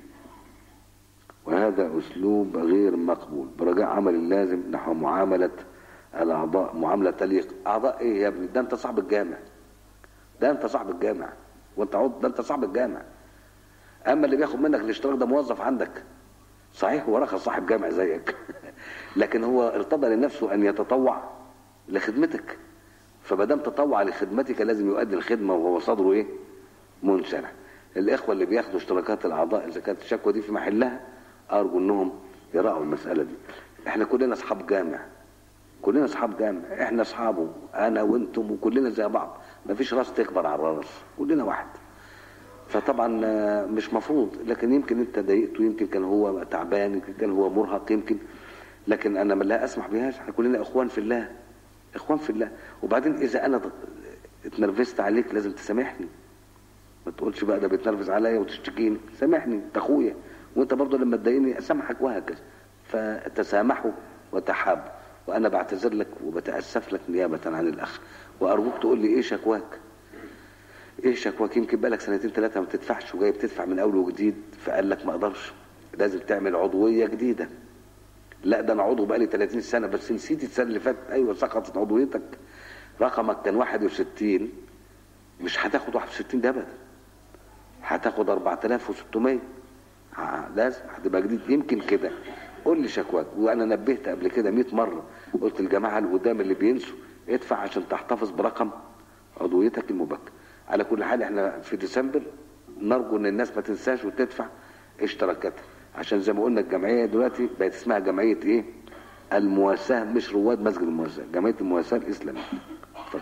Speaker 2: وهذا أسلوب غير مقبول برجاء عمل اللازم نحو معاملة الأعضاء معاملة تليق أعضاء إيه يا ابني ده أنت صاحب الجامع ده أنت صاحب الجامع وأنت عضو ده أنت صاحب الجامع أما اللي بياخد منك الاشتراك ده موظف عندك صحيح هو رخص صاحب جامع زيك لكن هو ارتضى لنفسه أن يتطوع لخدمتك فمادام تطوع لخدمتك لازم يؤدي الخدمة وهو صدره إيه منشرح الإخوة اللي بياخدوا اشتراكات الأعضاء إذا كانت الشكوى دي في محلها أرجو أنهم يراعوا المسألة دي احنا كلنا أصحاب جامع كلنا أصحاب جامع احنا أصحابه أنا وأنتم وكلنا زي بعض مفيش راس تكبر على الراس كلنا واحد فطبعا مش مفروض لكن يمكن انت ضايقته يمكن كان هو تعبان يمكن كان هو مرهق يمكن لكن انا ما لا اسمح بهاش احنا كلنا اخوان في الله اخوان في الله وبعدين اذا انا اتنرفزت عليك لازم تسامحني ما تقولش بقى ده بيتنرفز عليا وتشتكيني سامحني انت اخويا وانت برضه لما تضايقني اسامحك وهكذا فتسامحوا وتحابوا وانا بعتذر لك وبتاسف لك نيابه عن الاخ وارجوك تقول لي ايه شكواك ايه شكواك يمكن بقالك سنتين ثلاثه ما تدفعش وجاي بتدفع من اول وجديد فقال لك ما اقدرش لازم تعمل عضويه جديده لا ده انا عضو بقالي 30 سنه بس نسيت السنه اللي فاتت ايوه سقطت عضويتك رقمك كان 61 مش هتاخد 61 ده ابدا هتاخد 4600 لازم هتبقى جديد يمكن كده قول لي شكواك وانا نبهت قبل كده 100 مره قلت الجماعه اللي قدام اللي بينسوا ادفع عشان تحتفظ برقم عضويتك المبكر على كل حال احنا في ديسمبر نرجو ان الناس ما تنساش وتدفع اشتراكاتها عشان زي ما قلنا الجمعيه دلوقتي بقت اسمها جمعيه ايه المواساه مش رواد مسجد المواساه جمعيه المواساه الاسلاميه اتفضل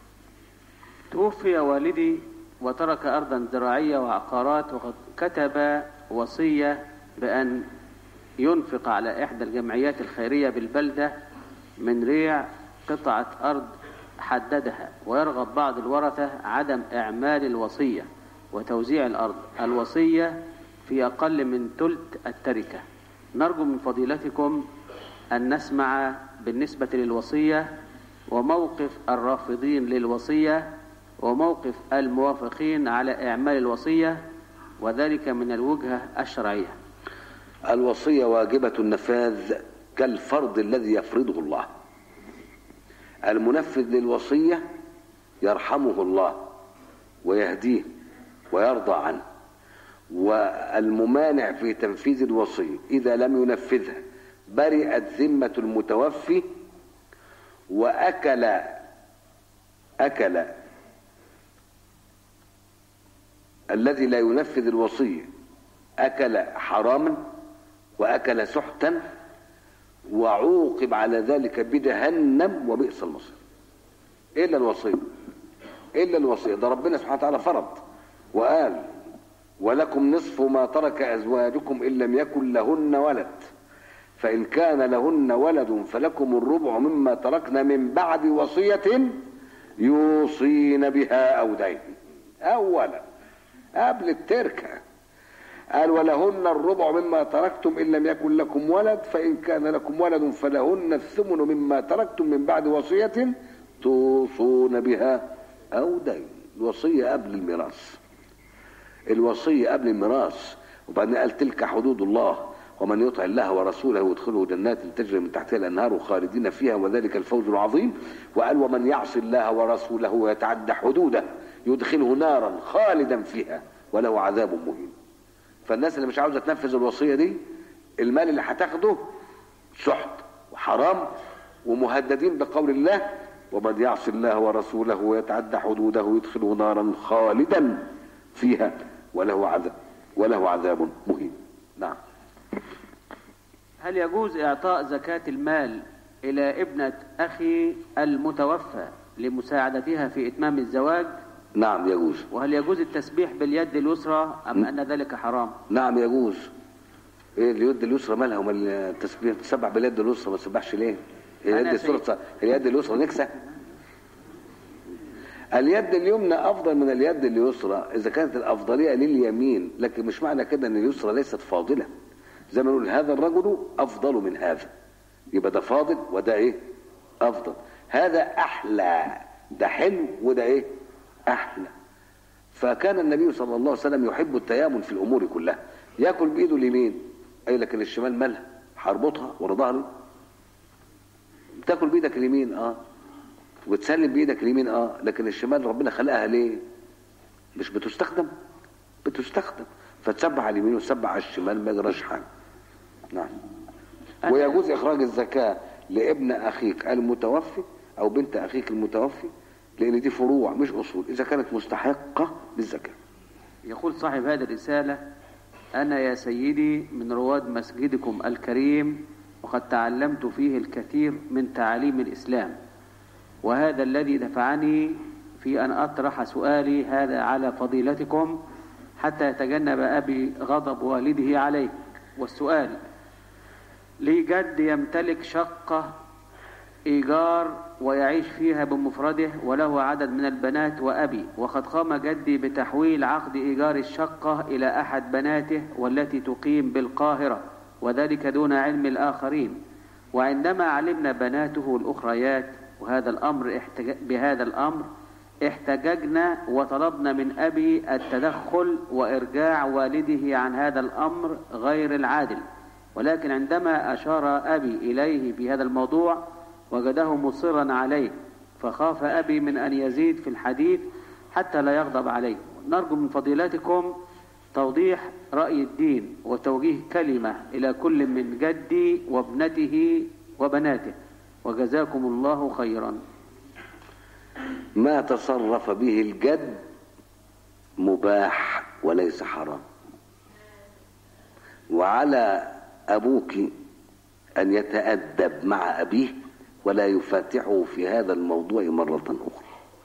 Speaker 1: توفي والدي وترك أرضا زراعية وعقارات وقد كتب وصية بأن ينفق على إحدى الجمعيات الخيرية بالبلدة من ريع قطعة أرض حددها ويرغب بعض الورثة عدم إعمال الوصية وتوزيع الأرض الوصية في أقل من ثلث التركة نرجو من فضيلتكم أن نسمع بالنسبة للوصية وموقف الرافضين للوصية وموقف الموافقين على إعمال الوصية وذلك من الوجهة الشرعية
Speaker 2: الوصية واجبة النفاذ كالفرض الذي يفرضه الله المنفذ للوصية يرحمه الله ويهديه ويرضى عنه والممانع في تنفيذ الوصية إذا لم ينفذها برئت ذمة المتوفي وأكل أكل الذي لا ينفذ الوصية أكل حراما وأكل سحتا وعوقب على ذلك بجهنم وبئس المصير إلا الوصية إلا الوصية ده ربنا سبحانه وتعالى فرض وقال ولكم نصف ما ترك أزواجكم إن لم يكن لهن ولد فإن كان لهن ولد فلكم الربع مما تركنا من بعد وصية يوصين بها أو دين أولا قبل التركة قال ولهن الربع مما تركتم إن لم يكن لكم ولد فإن كان لكم ولد فلهن الثمن مما تركتم من بعد وصية توصون بها أو دين الوصية قبل الميراث الوصية قبل الميراث وبعدين قال تلك حدود الله ومن يطع الله ورسوله يدخله جنات تجري من تحتها الانهار خالدين فيها وذلك الفوز العظيم وقال ومن يعص الله ورسوله ويتعدى حدوده يدخله نارا خالدا فيها وله عذاب مهين فالناس اللي مش عاوزه تنفذ الوصيه دي المال اللي هتاخده سحت وحرام ومهددين بقول الله ومن يعص الله ورسوله ويتعدى حدوده يدخله نارا خالدا فيها وله عذاب وله عذاب مهين نعم
Speaker 1: هل يجوز إعطاء زكاة المال إلى ابنة أخي المتوفى لمساعدتها في إتمام الزواج
Speaker 2: نعم يجوز
Speaker 1: وهل يجوز التسبيح باليد اليسرى أم أن ذلك حرام
Speaker 2: نعم يجوز ايه اليد اليسرى مالها ومال التسبيح تسبح باليد اليسرى ما تسبحش ليه هي
Speaker 1: أنا
Speaker 2: اليد اليسرى
Speaker 1: سيد.
Speaker 2: اليد اليسرى نكسه اليد اليمنى افضل من اليد اليسرى اذا كانت الافضليه لليمين لكن مش معنى كده ان اليسرى ليست فاضله زي ما نقول هذا الرجل افضل من هذا يبقى ده فاضل وده ايه افضل هذا احلى ده حلو وده ايه احلى فكان النبي صلى الله عليه وسلم يحب التيامن في الامور كلها ياكل بايده اليمين اي لكن الشمال مالها هربطها ورا ظهري تاكل بايدك اليمين اه وتسلم بايدك اليمين اه لكن الشمال ربنا خلقها ليه مش بتستخدم بتستخدم فتسبح على اليمين وتسبح على الشمال ما يجراش حاجه نعم
Speaker 1: أنا-
Speaker 2: ويجوز اخراج الزكاه لابن اخيك المتوفي او بنت اخيك المتوفي لان دي فروع مش اصول اذا كانت مستحقه للزكاه
Speaker 1: يقول صاحب هذه الرسالة أنا يا سيدي من رواد مسجدكم الكريم وقد تعلمت فيه الكثير من تعاليم الإسلام وهذا الذي دفعني في أن أطرح سؤالي هذا على فضيلتكم حتى يتجنب أبي غضب والده عليه والسؤال لي جد يمتلك شقة إيجار ويعيش فيها بمفرده وله عدد من البنات وأبي وقد قام جدي بتحويل عقد إيجار الشقة إلى أحد بناته والتي تقيم بالقاهرة وذلك دون علم الآخرين وعندما علمنا بناته الأخريات وهذا الأمر احتج... بهذا الأمر احتججنا وطلبنا من أبي التدخل وإرجاع والده عن هذا الأمر غير العادل ولكن عندما أشار أبي إليه في هذا الموضوع وجده مصرا عليه فخاف أبي من أن يزيد في الحديث حتى لا يغضب عليه نرجو من فضيلتكم توضيح رأي الدين وتوجيه كلمة إلى كل من جدي وابنته وبناته وجزاكم الله خيرا
Speaker 2: ما تصرف به الجد مباح وليس حرام وعلى أبوك أن يتأدب مع أبيه ولا يفاتحه في هذا الموضوع مرة أخرى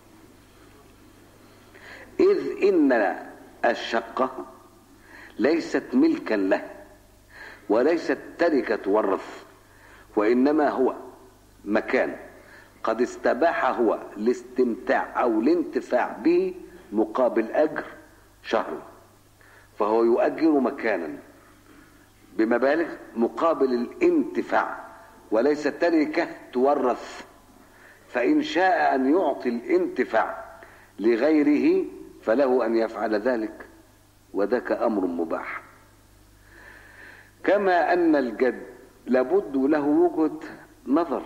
Speaker 2: إذ إن الشقة ليست ملكا له وليست تركة تورث وإنما هو مكان قد استباح هو الاستمتاع أو الانتفاع به مقابل أجر شهري فهو يؤجر مكانا بمبالغ مقابل الانتفاع وليس تركة تورث فإن شاء أن يعطي الانتفاع لغيره فله أن يفعل ذلك وذاك أمر مباح كما ان الجد لابد له وجهة نظر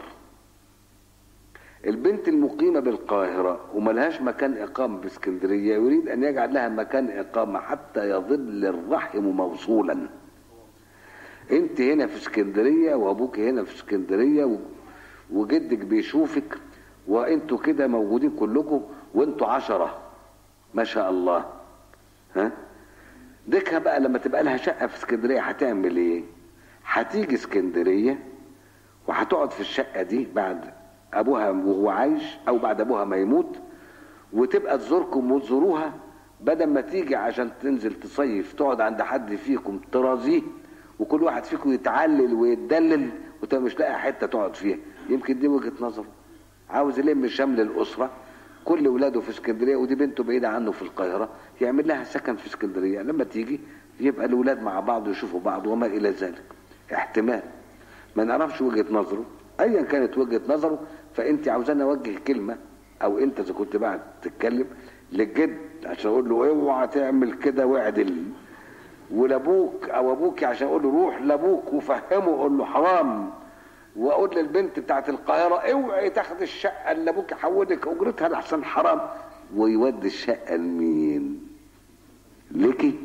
Speaker 2: البنت المقيمة بالقاهرة وملهاش مكان إقامة باسكندرية يريد أن يجعل لها مكان إقامة حتى يظل الرحم موصولا أنت هنا في اسكندرية وأبوك هنا في اسكندرية و- وجدك بيشوفك وأنتوا كده موجودين كلكم وأنتوا عشرة ما شاء الله ها ديكها بقى لما تبقى لها شقة في اسكندرية هتعمل إيه؟ هتيجي اسكندرية وهتقعد في الشقة دي بعد أبوها وهو عايش أو بعد أبوها ما يموت وتبقى تزوركم وتزوروها بدل ما تيجي عشان تنزل تصيف تقعد عند حد فيكم ترازيه وكل واحد فيكم يتعلل ويتدلل وانت مش لاقي حته تقعد فيها يمكن دي وجهه نظره عاوز يلم شمل الاسره كل ولاده في اسكندريه ودي بنته بعيده عنه في القاهره يعمل لها سكن في اسكندريه لما تيجي يبقى الاولاد مع بعض ويشوفوا بعض وما الى ذلك احتمال ما نعرفش وجهه نظره ايا كانت وجهه نظره فانت عاوزاني اوجه كلمه او انت اذا كنت بعد تتكلم للجد عشان اقول له اوعى تعمل كده واعدل ولابوك او ابوك عشان اقول له روح لابوك وفهمه قول له حرام واقول للبنت بتاعت القاهره اوعي تاخد الشقه اللي ابوك يحولك اجرتها لحسن حرام ويودي الشقه لمين؟ ليكي؟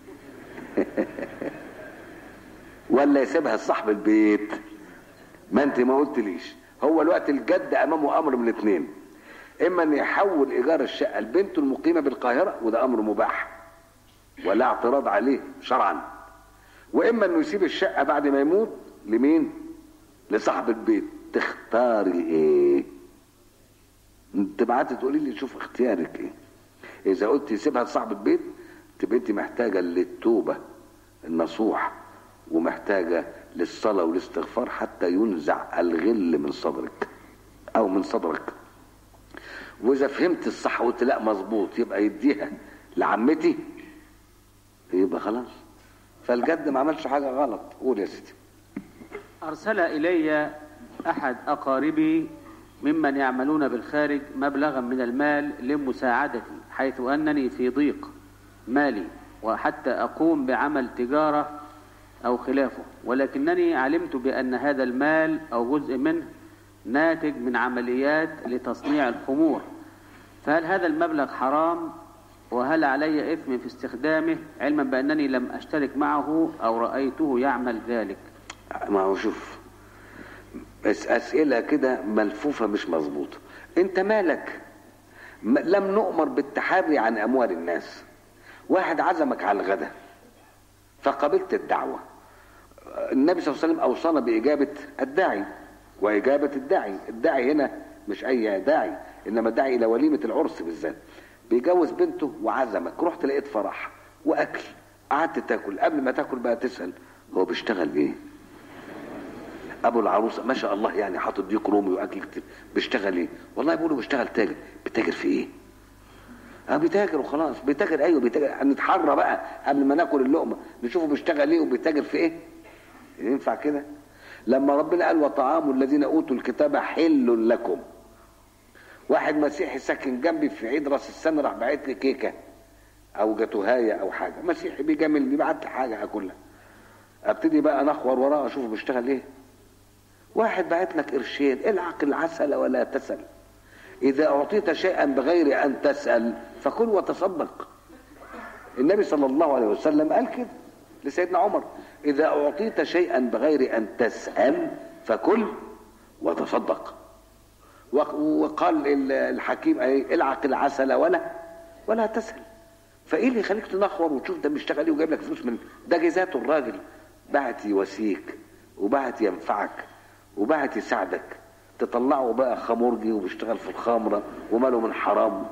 Speaker 2: ولا يسيبها لصاحب البيت؟ ما انت ما قلتليش هو الوقت الجد امامه امر من الاثنين اما ان يحول ايجار الشقه لبنته المقيمه بالقاهره وده امر مباح ولا اعتراض عليه شرعا واما انه يسيب الشقه بعد ما يموت لمين لصاحب البيت تختاري ايه تبعتي تقولي لي شوف اختيارك ايه اذا قلت سيبها لصاحب البيت تبقى انت محتاجه للتوبه النصوح ومحتاجه للصلاه والاستغفار حتى ينزع الغل من صدرك او من صدرك واذا فهمت الصح وقلت لا مظبوط يبقى يديها لعمتي يبقى خلاص فالجد ما عملش حاجه غلط قول يا سيدي
Speaker 1: أرسل إلي أحد أقاربي ممن يعملون بالخارج مبلغا من المال لمساعدتي حيث أنني في ضيق مالي وحتى أقوم بعمل تجارة أو خلافه ولكنني علمت بأن هذا المال أو جزء منه ناتج من عمليات لتصنيع الخمور فهل هذا المبلغ حرام وهل علي إثم في استخدامه علما بأنني لم أشترك معه أو رأيته يعمل ذلك
Speaker 2: ما هو شوف بس اسئله كده ملفوفه مش مظبوطه انت مالك م- لم نؤمر بالتحري عن اموال الناس واحد عزمك على الغداء فقبلت الدعوه النبي صلى الله عليه وسلم اوصانا باجابه الداعي واجابه الداعي الداعي هنا مش اي داعي انما الداعي الى وليمه العرس بالذات بيجوز بنته وعزمك رحت لقيت فرح واكل قعدت تاكل قبل ما تاكل بقى تسال هو بيشتغل ايه ابو العروسه ما شاء الله يعني حاطط ديك رومي واكل كتير بيشتغل ايه والله بيقولوا بيشتغل تاجر بيتاجر في ايه اه بيتاجر وخلاص بيتاجر ايوه بيتاجر هنتحرى بقى قبل ما ناكل اللقمه نشوفه بيشتغل ايه وبيتاجر في ايه ينفع كده لما ربنا قال وطعام الذين اوتوا الكتاب حل لكم واحد مسيحي ساكن جنبي في عيد راس السنه راح باعت لي كيكه او جاتوهايه او حاجه مسيحي بيجامل بيبعت لي حاجه اكلها ابتدي بقى نخور وراه اشوفه بيشتغل ايه واحد بعت لك قرشين العق العسل ولا تسل اذا اعطيت شيئا بغير ان تسال فكل وتصدق النبي صلى الله عليه وسلم قال كده لسيدنا عمر اذا اعطيت شيئا بغير ان تسال فكل وتصدق وق- وقال ال- الحكيم ايه العق العسل ولا ولا تسال فايه اللي يخليك تنخور وتشوف ده بيشتغل ايه وجايب لك فلوس من ده جزاته الراجل بعت يواسيك وبعت ينفعك وبعت يساعدك تطلعه بقى خمرجي وبيشتغل في الخمره وماله من حرام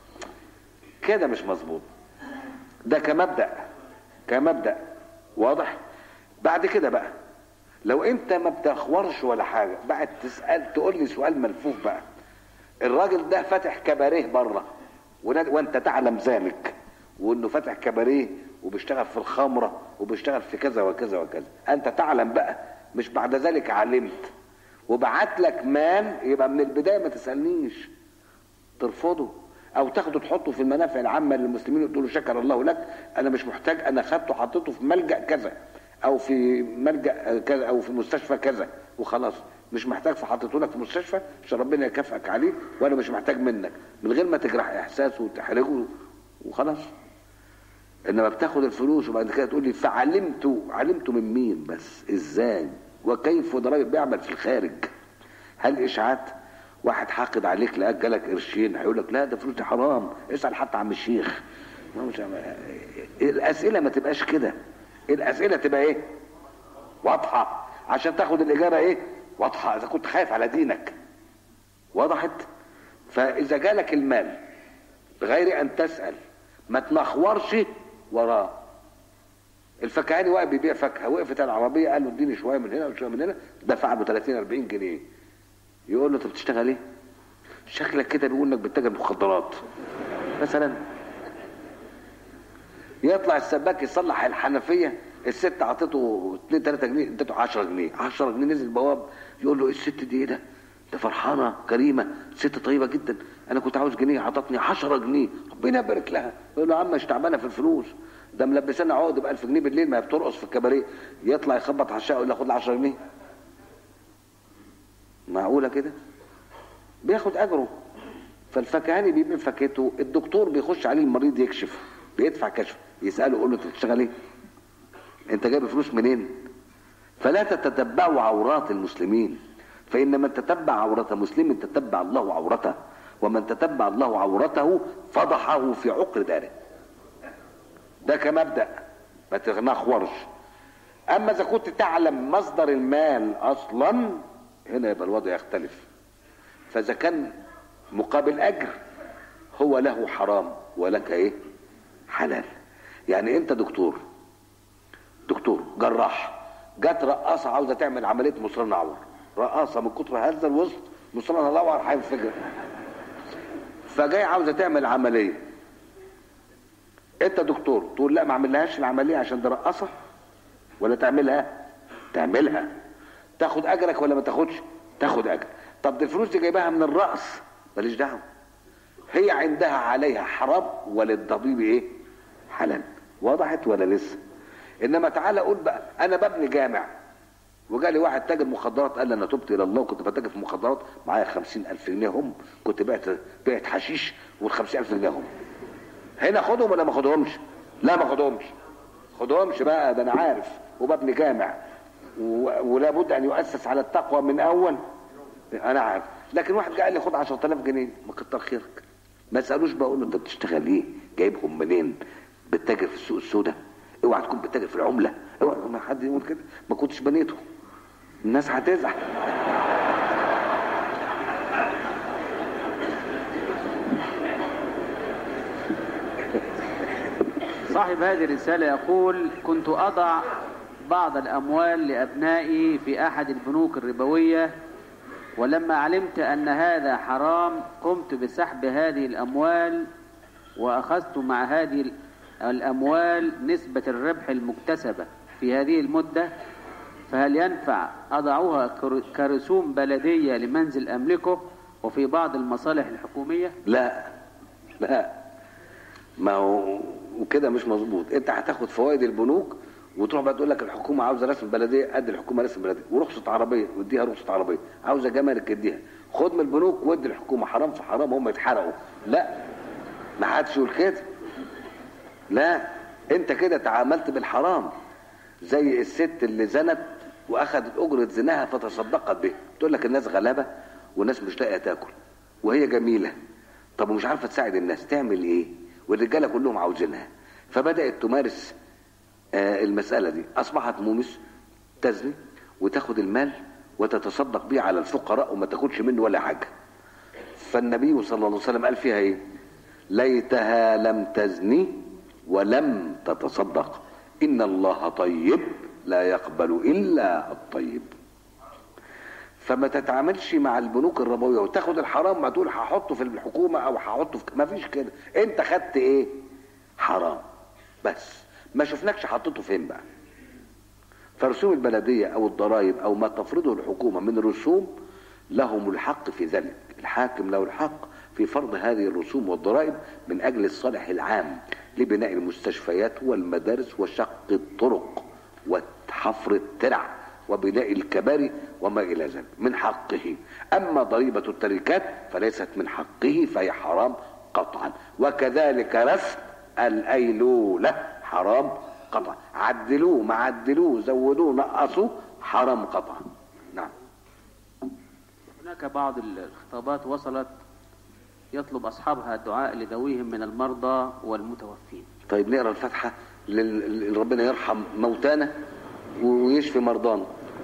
Speaker 2: كده مش مظبوط ده كمبدأ كمبدأ واضح بعد كده بقى لو انت ما بتخورش ولا حاجه بعد تسال تقول لي سؤال ملفوف بقى الراجل ده فاتح كباريه بره ونا- وانت تعلم ذلك وانه فاتح كباريه وبيشتغل في الخمره وبيشتغل في كذا وكذا وكذا انت تعلم بقى مش بعد ذلك علمت وبعت لك مال يبقى من البدايه ما تسالنيش ترفضه او تاخده تحطه في المنافع العامه للمسلمين وتقول له شكر الله لك انا مش محتاج انا خدته حطيته في ملجا كذا او في ملجا كذا او في مستشفى كذا وخلاص مش محتاج فحطيته لك في مستشفى عشان ربنا يكافئك عليه وانا مش محتاج منك من غير ما تجرح احساسه وتحرجه وخلاص انما بتاخد الفلوس وبعد كده تقول لي فعلمت علمت من مين بس ازاي وكيف وده راجل بيعمل في الخارج هل اشاعات واحد حاقد عليك لقاك جالك قرشين هيقول لك لا ده فلوسي حرام اسال حتى عم الشيخ ما مش الاسئله ما تبقاش كده الاسئله تبقى ايه واضحه عشان تاخد الاجابه ايه واضحه اذا كنت خايف على دينك وضحت فاذا جالك المال بغير ان تسال ما تنخورش وراه الفكهاني واقف بيبيع فاكهه وقفت العربيه قال له اديني شويه من هنا وشويه من هنا دفع له 30 40 جنيه يقول له انت بتشتغل ايه؟ شكلك كده بيقول انك بتتاجر مخدرات مثلا يطلع السباك يصلح الحنفيه الست عطته 2 3 جنيه اديته 10 جنيه 10 جنيه نزل البواب يقول له ايه الست دي ايه ده؟ ده فرحانه كريمه ست طيبه جدا انا كنت عاوز جنيه عطتني 10 جنيه ربنا يبارك لها يقول له يا عم مش تعبانه في الفلوس ده ملبسانا عقد ب 1000 جنيه بالليل ما هي بترقص في الكباريه يطلع يخبط على الشقه يقول له خد 10 جنيه معقوله كده بياخد اجره فالفكهاني بيبيع فاكهته الدكتور بيخش عليه المريض يكشف بيدفع كشف يساله يقول له انت بتشتغل ايه انت جايب فلوس منين فلا تتتبعوا عورات المسلمين فان من تتبع عورة مسلم تتبع الله عورته ومن تتبع الله عورته فضحه في عقر داره ده كمبدأ ما تنخورش اما اذا كنت تعلم مصدر المال اصلا هنا يبقى الوضع يختلف فاذا كان مقابل اجر هو له حرام ولك ايه حلال يعني انت دكتور دكتور جراح جت رقاصه عاوزه تعمل عمليه مصران عور رقاصه من كتر هذا الوسط مصران العور هينفجر فجاي عاوزه تعمل عمليه انت دكتور تقول لا ما اعملهاش العمليه عشان ده رقاصه ولا تعملها تعملها تاخد اجرك ولا ما تاخدش تاخد اجر طب دي الفلوس دي جايباها من الرأس ماليش دعوه هي عندها عليها حرام وللضبيب ايه حلال وضحت ولا لسه انما تعالى قول بقى انا ببني جامع وجالي واحد تاجر مخدرات قال لي انا تبت الى الله وكنت بتاجر في مخدرات معايا خمسين الف جنيه هم كنت بعت بعت حشيش والخمسين الف جنيه هم هنا خدهم ولا ما خدهمش لا ما خدهمش خدهمش بقى ده انا عارف وببني جامع ولا بد ان يؤسس على التقوى من اول انا عارف لكن واحد قال لي خد 10000 جنيه ما كتر خيرك ما سالوش بقول له انت بتشتغل ايه جايبهم منين بتتاجر في السوق السوداء اوعى تكون بتتاجر في العمله اوعى ما حد يقول كده ما كنتش بنيته الناس هتزعل
Speaker 1: صاحب هذه الرسالة يقول كنت أضع بعض الأموال لأبنائي في أحد البنوك الربوية ولما علمت أن هذا حرام قمت بسحب هذه الأموال وأخذت مع هذه الأموال نسبة الربح المكتسبة في هذه المدة فهل ينفع أضعها كرسوم بلدية لمنزل أملكه وفي بعض المصالح الحكومية
Speaker 2: لا لا ما هو وكده مش مظبوط انت هتاخد فوائد البنوك وتروح بقى تقول لك الحكومه عاوزه رسم بلديه قد الحكومه رسم بلديه ورخصه عربيه واديها رخصه عربيه عاوزه جمارك اديها خد من البنوك وادي الحكومه حرام في حرام هم يتحرقوا لا ما حدش يقول كده لا انت كده تعاملت بالحرام زي الست اللي زنت واخذت اجره زناها فتصدقت به تقول لك الناس غلابه والناس مش لاقيه تاكل وهي جميله طب ومش عارفه تساعد الناس تعمل ايه والرجاله كلهم عاوزينها فبدات تمارس آه المساله دي اصبحت مومس تزني وتاخد المال وتتصدق به على الفقراء وما تاخدش منه ولا حاجه فالنبي صلى الله عليه وسلم قال فيها ايه ليتها لم تزني ولم تتصدق ان الله طيب لا يقبل الا الطيب فما تتعاملش مع البنوك الربويه وتاخد الحرام ما تقول هحطه في الحكومه او هحطه في ما فيش كده انت خدت ايه حرام بس ما شفناكش حطيته فين بقى فرسوم البلديه او الضرائب او ما تفرضه الحكومه من رسوم لهم الحق في ذلك الحاكم له الحق في فرض هذه الرسوم والضرائب من اجل الصالح العام لبناء المستشفيات والمدارس وشق الطرق وحفر الترع وبناء الكباري وما إلى ذلك من حقه أما ضريبة التركات فليست من حقه فهي حرام قطعا وكذلك رسم الأيلولة حرام قطعا عدلوه ما عدلوه زودوه نقصوه حرام قطعا نعم
Speaker 1: هناك بعض الخطابات وصلت يطلب أصحابها الدعاء لذويهم من المرضى والمتوفين
Speaker 2: طيب نقرا الفاتحه لل- ربنا يرحم موتانا ويشفي مرضانا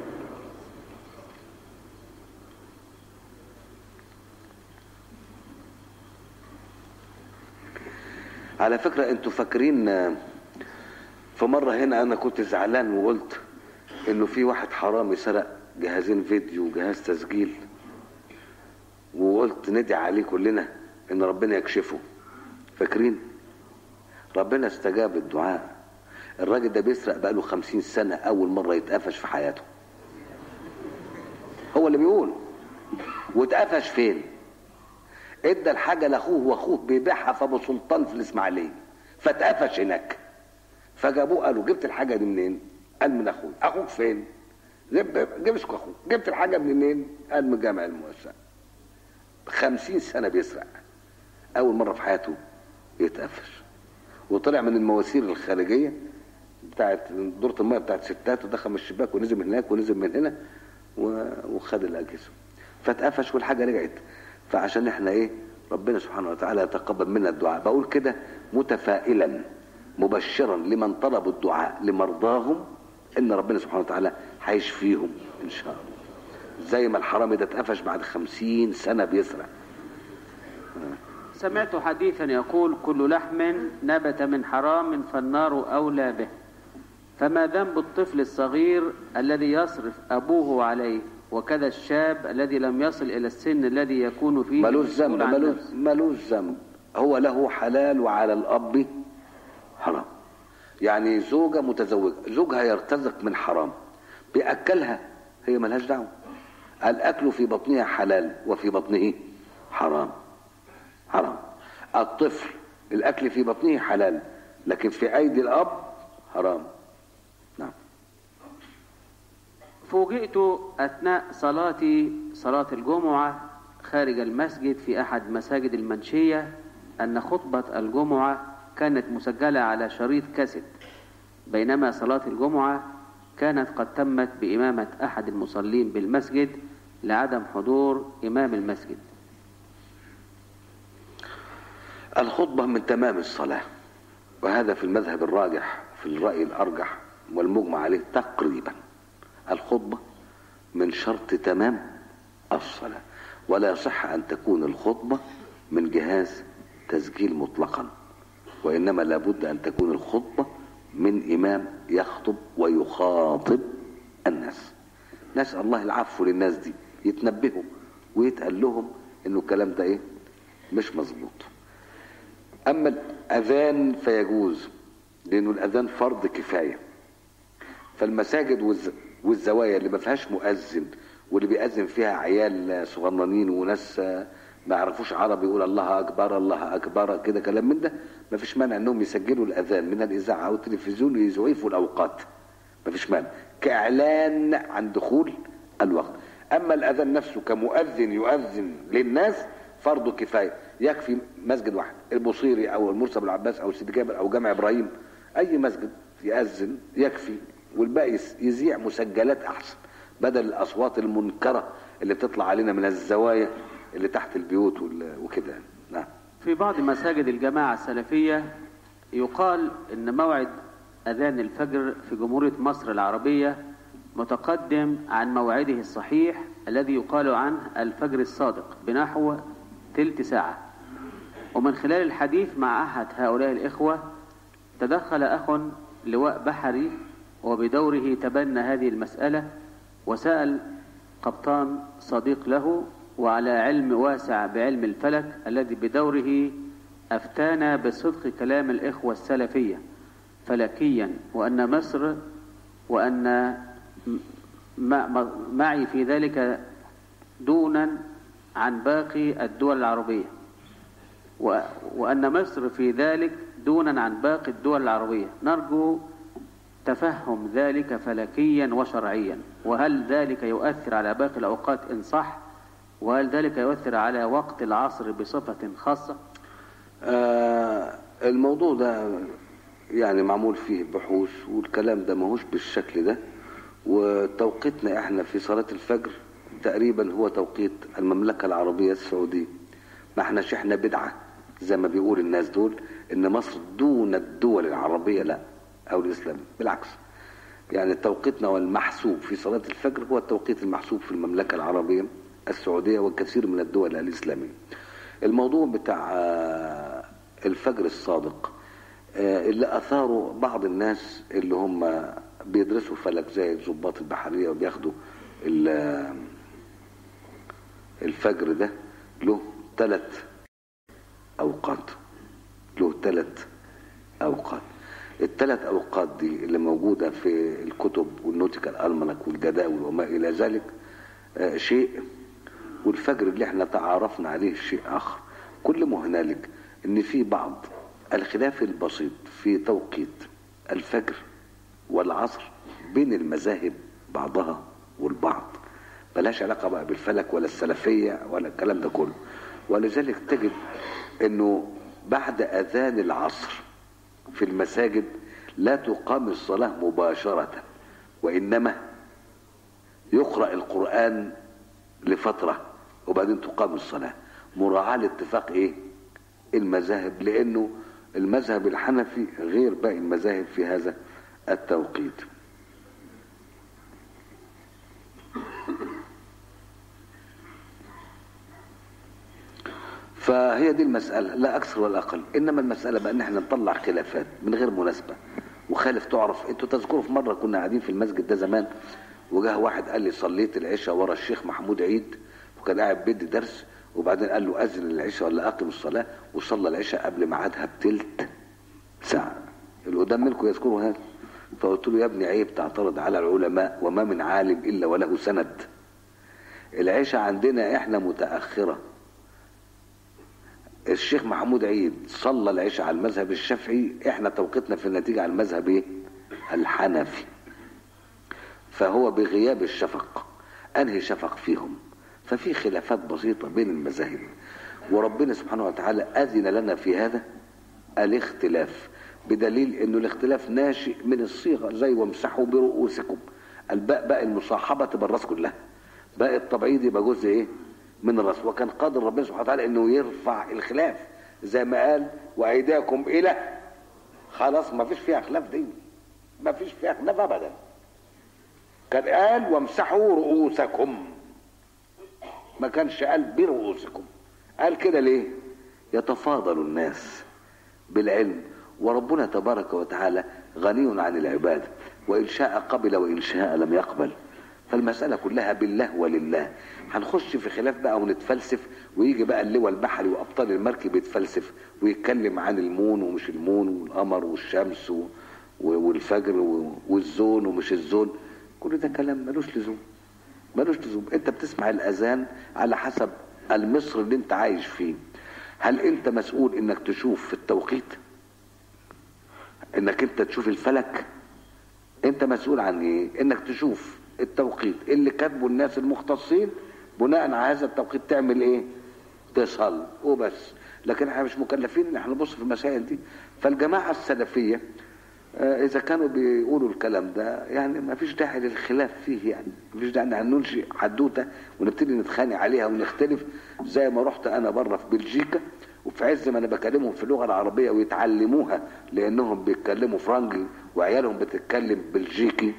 Speaker 2: على فكرة انتوا فاكرين آه، في مرة هنا انا كنت زعلان وقلت انه في واحد حرامي سرق جهازين فيديو وجهاز تسجيل وقلت ندعي عليه كلنا ان ربنا يكشفه فاكرين ربنا استجاب الدعاء الراجل ده بيسرق بقاله خمسين سنة أول مرة يتقفش في حياته هو اللي بيقول واتقفش فين ادى الحاجة لاخوه واخوه بيبيعها في ابو سلطان في الاسماعيلية فاتقفش هناك فجابوه قالوا جبت الحاجة دي منين قال من اخوي اخوك فين جب جبسك اخوك جبت الحاجة منين قال من جامع المؤسسة خمسين سنة بيسرق اول مرة في حياته يتقفش وطلع من المواسير الخارجيه بتاعت دورة الميه بتاعت ستات ودخل من الشباك ونزل من هناك ونزل من هنا و- وخد الاجهزه فاتقفش والحاجه رجعت فعشان احنا ايه ربنا سبحانه وتعالى يتقبل منا الدعاء بقول كده متفائلا مبشرا لمن طلبوا الدعاء لمرضاهم ان ربنا سبحانه وتعالى هيشفيهم ان شاء الله زي ما الحرامي ده اتقفش بعد خمسين سنه بيسرق
Speaker 1: سمعت حديثا يقول كل لحم نبت من حرام فالنار أولى به فما ذنب الطفل الصغير الذي يصرف أبوه عليه وكذا الشاب الذي لم يصل إلى السن الذي يكون فيه
Speaker 2: ملوش
Speaker 1: مسؤول
Speaker 2: ذنب
Speaker 1: عن
Speaker 2: ملوش
Speaker 1: نفسه.
Speaker 2: ملوش ذنب هو له حلال وعلى الاب حرام يعني زوجة متزوجة زوجها يرتزق من حرام بيأكلها هي ملهاش دعوة الأكل في بطنها حلال وفي بطنه حرام حرام الطفل الأكل في بطنه حلال لكن في أيدي الأب حرام نعم
Speaker 1: فوجئت أثناء صلاتي صلاة الجمعة خارج المسجد في أحد مساجد المنشية أن خطبة الجمعة كانت مسجلة على شريط كاسيت بينما صلاة الجمعة كانت قد تمت بإمامة أحد المصلين بالمسجد لعدم حضور إمام المسجد
Speaker 2: الخطبة من تمام الصلاة وهذا في المذهب الراجح في الرأي الأرجح والمجمع عليه تقريبا الخطبة من شرط تمام الصلاة ولا يصح أن تكون الخطبة من جهاز تسجيل مطلقا وإنما لابد أن تكون الخطبة من إمام يخطب ويخاطب الناس نسأل الله العفو للناس دي يتنبهوا ويتقال لهم إنه الكلام ده إيه مش مظبوط أما الأذان فيجوز لأنه الأذان فرض كفاية فالمساجد والز... والزوايا اللي ما فيهاش مؤذن واللي بيأذن فيها عيال صغننين وناس ما يعرفوش عربي يقول الله أكبر الله أكبر كده كلام من ده ما فيش مانع أنهم يسجلوا الأذان من الإذاعة أو التلفزيون ويزعفوا الأوقات ما فيش مانع كإعلان عن دخول الوقت أما الأذان نفسه كمؤذن يؤذن للناس فرض كفاية يكفي مسجد واحد البصيري أو المرسى بن العباس أو سيدي جابر أو جامع إبراهيم أي مسجد يأذن يكفي والباقي يذيع مسجلات أحسن بدل الأصوات المنكرة اللي بتطلع علينا من الزوايا اللي تحت البيوت وال- وكده نعم
Speaker 1: في بعض مساجد الجماعة السلفية يقال ان موعد اذان الفجر في جمهورية مصر العربية متقدم عن موعده الصحيح الذي يقال عنه الفجر الصادق بنحو تلت ساعة ومن خلال الحديث مع احد هؤلاء الاخوة تدخل اخ لواء بحري وبدوره تبنى هذه المسألة وسأل قبطان صديق له وعلى علم واسع بعلم الفلك الذي بدوره أفتانا بصدق كلام الإخوة السلفية فلكيا وأن مصر وأن م- م- معي في ذلك دونا عن باقي الدول العربية و- وأن مصر في ذلك دونا عن باقي الدول العربية نرجو تفهم ذلك فلكيا وشرعيا وهل ذلك يؤثر على باقي الأوقات إن صح وهل ذلك يؤثر على وقت العصر بصفة خاصة
Speaker 2: آه الموضوع ده يعني معمول فيه بحوث والكلام ده ماهوش بالشكل ده وتوقيتنا احنا في صلاة الفجر تقريبا هو توقيت المملكة العربية السعودية ما احناش احنا بدعة زي ما بيقول الناس دول ان مصر دون الدول العربية لا او الاسلام بالعكس يعني توقيتنا والمحسوب في صلاة الفجر هو التوقيت المحسوب في المملكة العربية السعودية والكثير من الدول الإسلامية الموضوع بتاع آه، الفجر الصادق آه، اللي أثاره بعض الناس اللي هم بيدرسوا فلك زي الضباط البحرية وبياخدوا ال- الفجر ده له ثلاث أوقات له ثلاث أوقات الثلاث أوقات دي اللي موجودة في الكتب والنوتيكال ألمنك والجداول وما إلى ذلك آه، شيء والفجر اللي احنا تعارفنا عليه شيء آخر كل ما هنالك ان في بعض الخلاف البسيط في توقيت الفجر والعصر بين المذاهب بعضها والبعض ملهاش علاقة بقى بالفلك ولا السلفية ولا الكلام ده كله ولذلك تجد انه بعد اذان العصر في المساجد لا تقام الصلاة مباشرة وانما يقرأ القرآن لفترة وبعدين تقام الصلاة مراعاة لاتفاق ايه المذاهب لانه المذهب الحنفي غير باقي المذاهب في هذا التوقيت فهي دي المسألة لا أكثر ولا أقل إنما المسألة بقى إن إحنا نطلع خلافات من غير مناسبة وخالف تعرف أنتوا تذكروا في مرة كنا قاعدين في المسجد ده زمان وجاه واحد قال لي صليت العشاء ورا الشيخ محمود عيد وكان قاعد بيدي درس وبعدين قال له أذن العشاء ولا أقم الصلاة وصلى العشاء قبل ميعادها بتلت ساعة اللي قدام منكم يذكروا هذا فقلت له يا ابني عيب تعترض على العلماء وما من عالم إلا وله سند العشاء عندنا احنا متأخرة الشيخ محمود عيد صلى العشاء على المذهب الشافعي احنا توقيتنا في النتيجة على المذهب ايه الحنفي فهو بغياب الشفق انهي شفق فيهم ففي خلافات بسيطة بين المذاهب وربنا سبحانه وتعالى اذن لنا في هذا الاختلاف بدليل انه الاختلاف ناشئ من الصيغة زي وامسحوا برؤوسكم الباء باء المصاحبة تبقى الراس كلها باء التبعيض يبقى جزء ايه من الراس وكان قادر ربنا سبحانه وتعالى انه يرفع الخلاف زي ما قال وايداكم الى خلاص ما فيش فيها خلاف دي ما فيش فيها خلاف ابدا كان قال وامسحوا رؤوسكم ما كانش قال برؤوسكم قال كده ليه يتفاضل الناس بالعلم وربنا تبارك وتعالى غني عن العباد وإن شاء قبل وإن شاء لم يقبل فالمسألة كلها بالله ولله هنخش في خلاف بقى ونتفلسف ويجي بقى اللواء البحري وأبطال المركب يتفلسف ويتكلم عن المون ومش المون والقمر والشمس و- والفجر و- والزون ومش الزون كل ده كلام ملوش لزوم ملوش لزوم انت بتسمع الاذان على حسب المصر اللي انت عايش فيه هل انت مسؤول انك تشوف في التوقيت انك انت تشوف الفلك انت مسؤول عن ايه انك تشوف التوقيت اللي كاتبه الناس المختصين بناء على هذا التوقيت تعمل ايه تصل وبس لكن احنا مش مكلفين ان احنا نبص في المسائل دي فالجماعه السلفيه آه، اذا كانوا بيقولوا الكلام ده يعني ما فيش داعي للخلاف فيه يعني ما فيش داعي ان ننشئ حدوته ونبتدي نتخانق عليها ونختلف زي ما رحت انا بره في بلجيكا وفي عز ما انا بكلمهم في اللغه العربيه ويتعلموها لانهم بيتكلموا فرنجي وعيالهم بتتكلم بلجيكي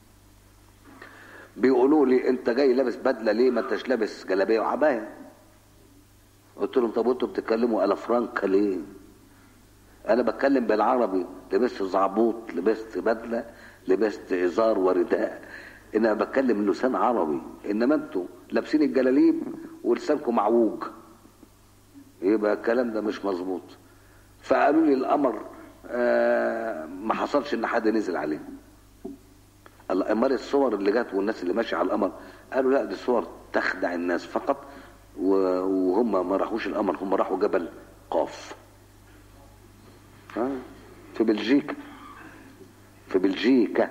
Speaker 2: بيقولوا لي انت جاي لابس بدله ليه ما انتش لابس جلابيه وعبايه قلت لهم طب وانتوا بتتكلموا على فرانكا ليه انا بتكلم بالعربي لبست زعبوط لبست بدله لبست ازار ورداء انا بتكلم لسان عربي انما انتوا لابسين الجلاليب ولسانكم معوج يبقى الكلام ده مش مظبوط فقالوا لي القمر آه ما حصلش ان حد نزل عليه الله امال الصور اللي جت والناس اللي ماشيه على القمر قالوا لا دي صور تخدع الناس فقط و- وهم ما راحوش القمر هم راحوا جبل قاف آه، في بلجيكا في بلجيكا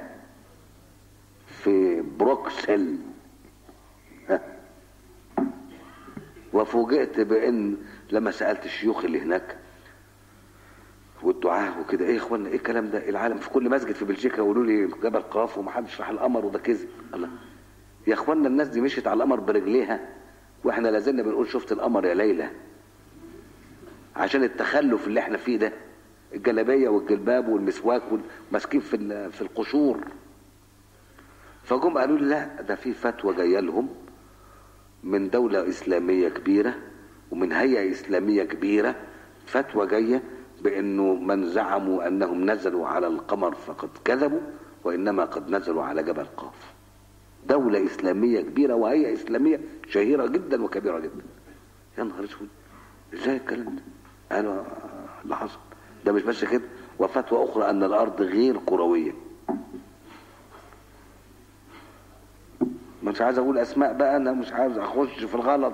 Speaker 2: في بروكسل ها وفوجئت بان لما سالت الشيوخ اللي هناك والدعاء وكده ايه يا اخوانا ايه الكلام ده العالم في كل مسجد في بلجيكا يقولوا لي جبل قاف ومحدش راح القمر وده كذب الله يا اخوانا الناس دي مشيت على القمر برجليها واحنا لازلنا بنقول شفت القمر يا ليلى عشان التخلف اللي احنا فيه ده الجلابيه والجلباب والمسواك ماسكين في ال- في القشور فجم قالوا لي لا ده في فتوى جايه لهم من دولة إسلامية كبيرة ومن هيئة إسلامية كبيرة فتوى جاية بأنه من زعموا أنهم نزلوا على القمر فقد كذبوا وإنما قد نزلوا على جبل قاف دولة إسلامية كبيرة وهيئة إسلامية شهيرة جدا وكبيرة جدا يا نهار اسود ازاي الكلام ده انا اللي حصل ده مش بس كده وفتوى اخرى ان الارض غير كرويه مش عايز اقول اسماء بقى انا مش عايز اخش في الغلط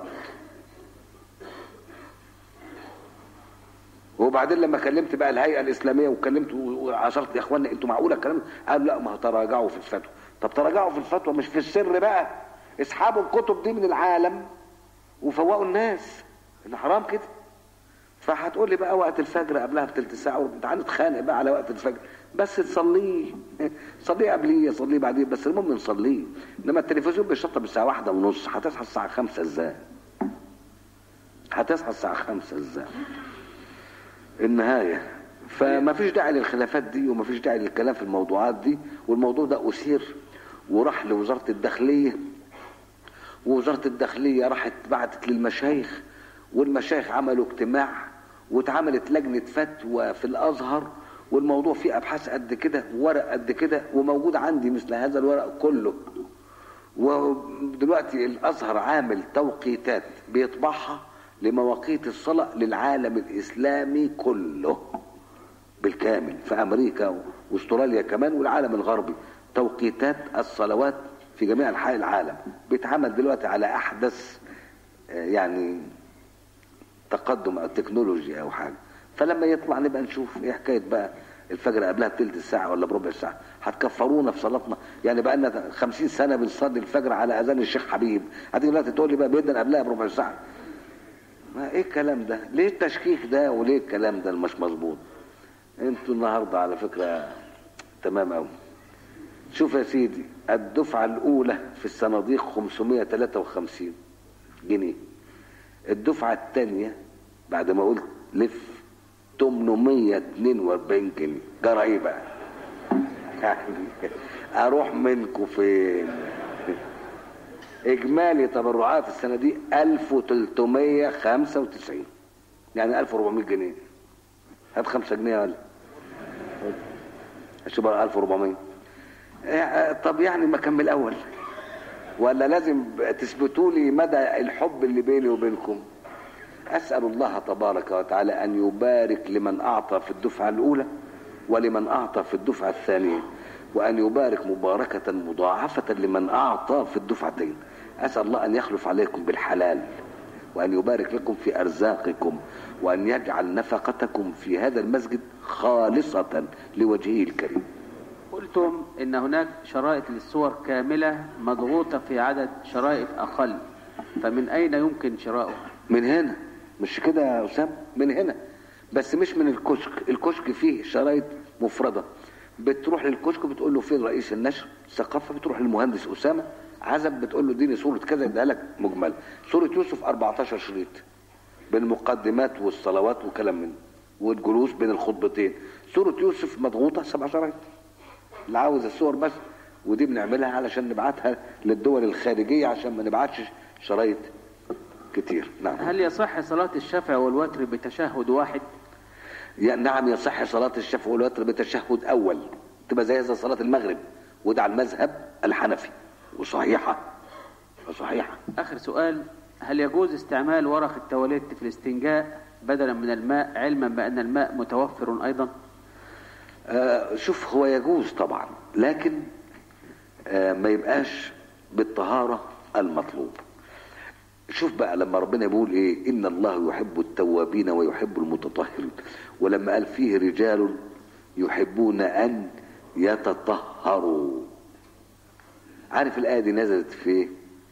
Speaker 2: وبعدين لما كلمت بقى الهيئه الاسلاميه وكلمت وعشرت يا اخوانا انتوا معقوله الكلام ده؟ قالوا لا ما تراجعوا في الفتوى طب تراجعوا في الفتوى مش في السر بقى اسحبوا الكتب دي من العالم وفوقوا الناس ان حرام كده فهتقول لي بقى وقت الفجر قبلها بثلث ساعه تعالى نتخانق بقى على وقت الفجر بس تصليه صليه قبليه صليه بعدين بس المهم نصليه انما التلفزيون بيشطب الساعه واحدة ونص هتصحى الساعه خمسة ازاي هتصحى الساعه خمسة ازاي النهايه فما فيش داعي للخلافات دي وما فيش داعي للكلام في الموضوعات دي والموضوع ده اثير وراح لوزاره الداخليه ووزاره الداخليه راحت بعتت للمشايخ والمشايخ عملوا اجتماع واتعملت لجنه فتوى في الازهر والموضوع فيه ابحاث قد كده ورق قد كده وموجود عندي مثل هذا الورق كله ودلوقتي الازهر عامل توقيتات بيطبعها لمواقيت الصلاه للعالم الاسلامي كله بالكامل في امريكا واستراليا كمان والعالم الغربي توقيتات الصلوات في جميع انحاء العالم بيتعمل دلوقتي على احدث آه، يعني تقدم او تكنولوجيا او حاجه فلما يطلع نبقى نشوف ايه حكايه بقى الفجر قبلها بتلت الساعه ولا بربع ساعه هتكفرونا في صلاتنا يعني بقى لنا 50 سنه بنصلي الفجر على اذان الشيخ حبيب هتيجي دلوقتي تقول لي بقى بيدنا قبلها بربع ساعه ما ايه الكلام ده ليه التشكيك ده وليه الكلام ده مش مظبوط انتوا النهارده على فكره تمام قوي شوف يا سيدي الدفعه الاولى في الصناديق 553 جنيه الدفعه الثانيه بعد ما قلت لف 842 جنيه جرى ايه بقى يعني اروح منكم فين اجمالي تبرعات السنه دي 1395 يعني 1400 جنيه هات 5 جنيه ولا شو بقى 1400 إيه، طب يعني ما كان من الاول ولا لازم تثبتوا لي مدى الحب اللي بيني وبينكم اسال الله تبارك وتعالى ان يبارك لمن اعطى في الدفعه الاولى ولمن اعطى في الدفعه الثانيه وان يبارك مباركه مضاعفه لمن اعطى في الدفعتين اسال الله ان يخلف عليكم بالحلال وان يبارك لكم في ارزاقكم وان يجعل نفقتكم في هذا المسجد خالصه لوجهه الكريم
Speaker 1: قلتم ان هناك شرائط للصور كاملة مضغوطة في عدد شرائط اقل فمن اين يمكن شراؤها
Speaker 2: من هنا مش كده يا اسامه من هنا بس مش من الكشك الكشك فيه شرايط مفرده بتروح للكشك بتقول له فين رئيس النشر ثقافه بتروح للمهندس اسامه عزب بتقول له اديني صوره كذا يديها لك مجمل صوره يوسف 14 شريط بالمقدمات والصلوات وكلام من والجلوس بين الخطبتين صوره يوسف مضغوطه سبع شرايط اللي عاوز الصور بس ودي بنعملها علشان نبعتها للدول الخارجيه عشان ما نبعتش شرايط كتير نعم
Speaker 1: هل يصح صلاة الشفع والوتر بتشهد واحد
Speaker 2: يا- نعم يصح صلاة الشفع والوتر بتشهد أول تبقى زي زي صلاة المغرب وده على المذهب الحنفي وصحيحة وصحيحة
Speaker 1: اخر سؤال هل يجوز استعمال ورق التواليت في الاستنجاء بدلا من الماء علما بان الماء متوفر ايضا
Speaker 2: آه شوف هو يجوز طبعا لكن آه ما يبقاش بالطهارة المطلوب شوف بقى لما ربنا بيقول ايه ان الله يحب التوابين ويحب المتطهرين ولما قال فيه رجال يحبون ان يتطهروا عارف الآية دي نزلت في ايه؟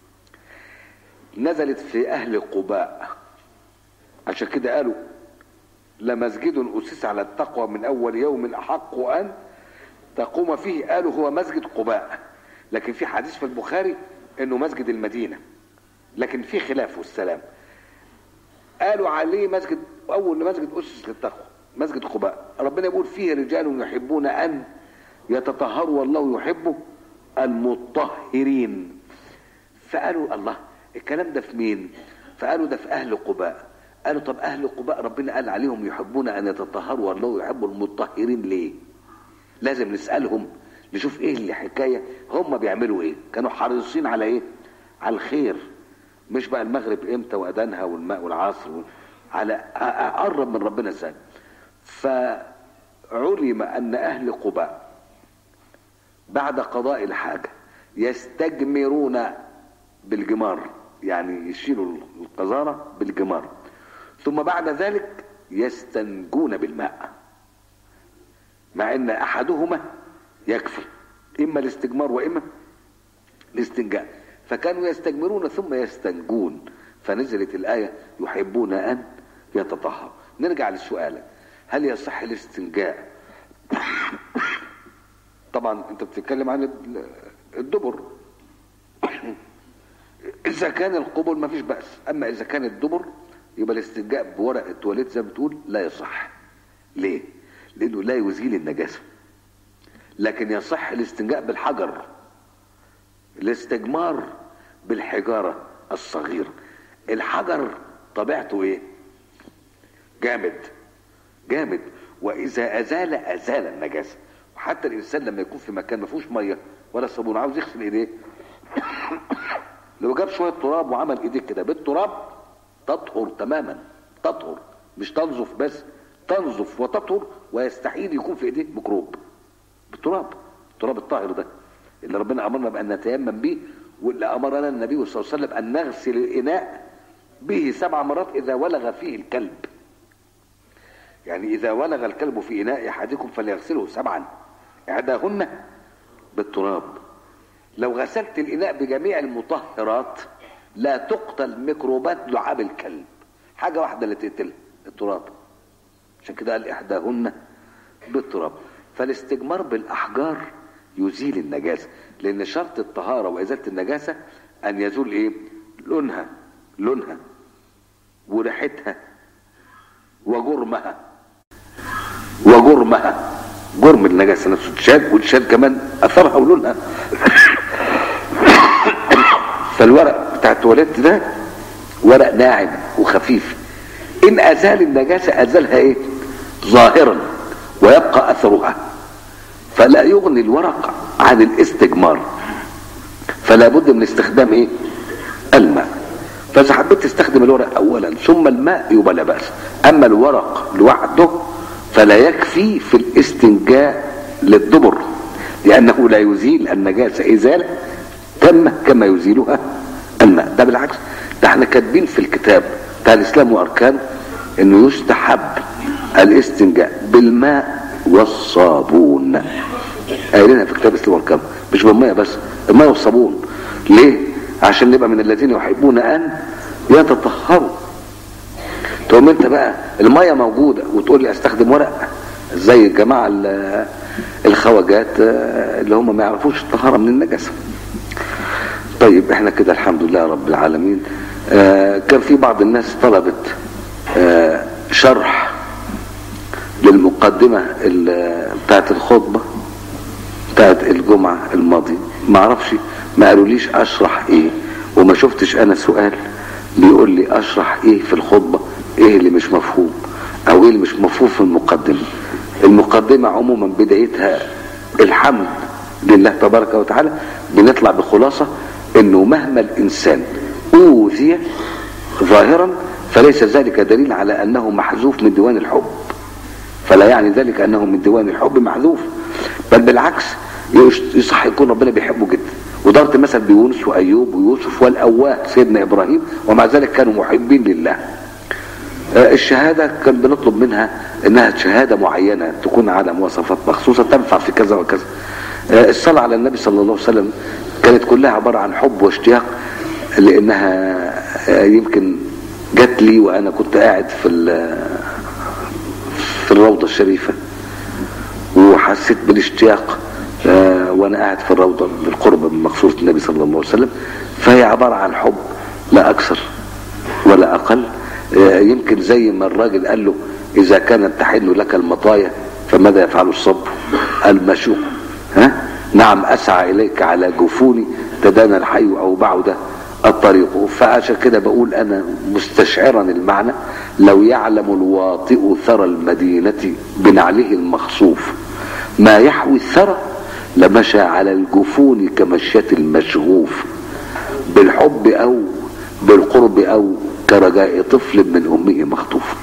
Speaker 2: نزلت في أهل قباء عشان كده قالوا لمسجد أسس على التقوى من أول يوم أحق أن تقوم فيه قالوا هو مسجد قباء لكن في حديث في البخاري انه مسجد المدينة لكن في خلاف والسلام قالوا عليه مسجد اول مسجد اسس للتقوى مسجد قباء ربنا يقول فيه رجال يحبون ان يتطهروا والله يحب المطهرين فقالوا الله الكلام ده في مين فقالوا ده في اهل قباء قالوا طب اهل قباء ربنا قال عليهم يحبون ان يتطهروا والله يحب المطهرين ليه لازم نسالهم نشوف ايه الحكايه هم بيعملوا ايه كانوا حريصين على ايه على الخير مش بقى المغرب امتى واذانها والماء والعصر على اقرب من ربنا ازاي فعلم ان اهل قباء بعد قضاء الحاجه يستجمرون بالجمار يعني يشيلوا القذاره بالجمار ثم بعد ذلك يستنجون بالماء مع ان احدهما يكفي اما الاستجمار واما الاستنجاء فكانوا يستجمرون ثم يستنجون فنزلت الايه يحبون ان يتطهروا نرجع للسؤال هل يصح الاستنجاء طبعا انت بتتكلم عن الدبر اذا كان القبل ما فيش باس اما اذا كان الدبر يبقى الاستنجاء بورق التواليت زي ما بتقول لا يصح ليه لانه لا يزيل النجاسه لكن يصح الاستنجاء بالحجر الاستجمار بالحجاره الصغيره الحجر طبيعته ايه جامد جامد واذا ازال ازال النجاسه وحتى الانسان لما يكون في مكان ما فيهوش ميه ولا صابون عاوز يغسل ايديه لو جاب شويه تراب وعمل ايديه كده بالتراب تطهر تماما تطهر مش تنظف بس تنظف وتطهر ويستحيل يكون في ايديه ميكروب بالتراب التراب الطاهر ده اللي ربنا امرنا بان نتيمم به واللي امرنا النبي صلى الله عليه وسلم ان نغسل الاناء به سبع مرات اذا ولغ فيه الكلب يعني اذا ولغ الكلب في اناء احدكم فليغسله سبعا احداهن بالتراب لو غسلت الاناء بجميع المطهرات لا تقتل ميكروبات لعاب الكلب حاجه واحده اللي تقتلها التراب عشان كده قال احداهن بالتراب فالاستجمار بالاحجار يزيل النجاسه لان شرط الطهاره وازاله النجاسه ان يزول ايه لونها لونها وريحتها وجرمها وجرمها جرم النجاسه نفسه تشال وتشال كمان اثرها ولونها فالورق بتاع التواليت ده ورق ناعم وخفيف ان ازال النجاسه ازالها ايه ظاهرا ويبقى اثرها فلا يغني الورق عن الاستجمار فلا بد من استخدام ايه الماء فاذا حبيت تستخدم الورق اولا ثم الماء يبقى لا باس اما الورق لوحده فلا يكفي في الاستنجاء للدبر لانه لا يزيل النجاسه ازاله تامه كما يزيلها الماء ده بالعكس ده احنا كاتبين في الكتاب بتاع الاسلام واركانه انه يستحب الاستنجاء بالماء والصابون قايلينها في كتاب الاسلام واركانه مش بالماء بس الماء والصابون ليه عشان نبقى من الذين يحبون ان يتطهروا تقوم انت بقى الميه موجوده وتقول لي استخدم ورق زي الجماعه الخواجات اللي هم ما يعرفوش الطهاره من النجاسه طيب احنا كده الحمد لله رب العالمين آه كان في بعض الناس طلبت آه شرح للمقدمة بتاعت الخطبة بتاعت الجمعة الماضية ما اعرفش ما قالوليش اشرح ايه وما شفتش انا سؤال بيقول لي اشرح ايه في الخطبة ايه اللي مش مفهوم او ايه اللي مش مفهوم في المقدمة المقدمة عموما بدايتها الحمد لله تبارك وتعالى بنطلع بخلاصة انه مهما الانسان اوذي ظاهرا فليس ذلك دليل على انه محذوف من ديوان الحب فلا يعني ذلك انه من ديوان الحب محذوف بل بالعكس يصح يكون ربنا بيحبه جدا وضربت مثل بيونس وايوب ويوسف والاواه سيدنا ابراهيم ومع ذلك كانوا محبين لله الشهادة كان بنطلب منها انها شهاده معينه تكون على مواصفات مخصوصه تنفع في كذا وكذا آه، الصلاه على النبي صلى الله عليه وسلم كانت كلها عباره عن حب واشتياق لانها آه، يمكن جات لي وانا كنت قاعد في ال- في الروضه الشريفه وحسيت بالاشتياق آه، وانا قاعد في الروضه بالقرب من مقصوره النبي صلى الله عليه وسلم فهي عباره عن حب لا اكثر ولا اقل آه، يمكن زي ما الراجل قال له اذا كانت تحن لك المطايا فماذا يفعل الصبر المشوق ها نعم اسعى اليك على جفوني تدانى الحي او بعد الطريق فعشان كده بقول انا مستشعرا المعنى لو يعلم الواطئ ثرى المدينه بنعله المخصوف ما يحوي الثرى لمشى على الجفون كمشية المشغوف بالحب او بالقرب او كرجاء طفل من امه مخطوف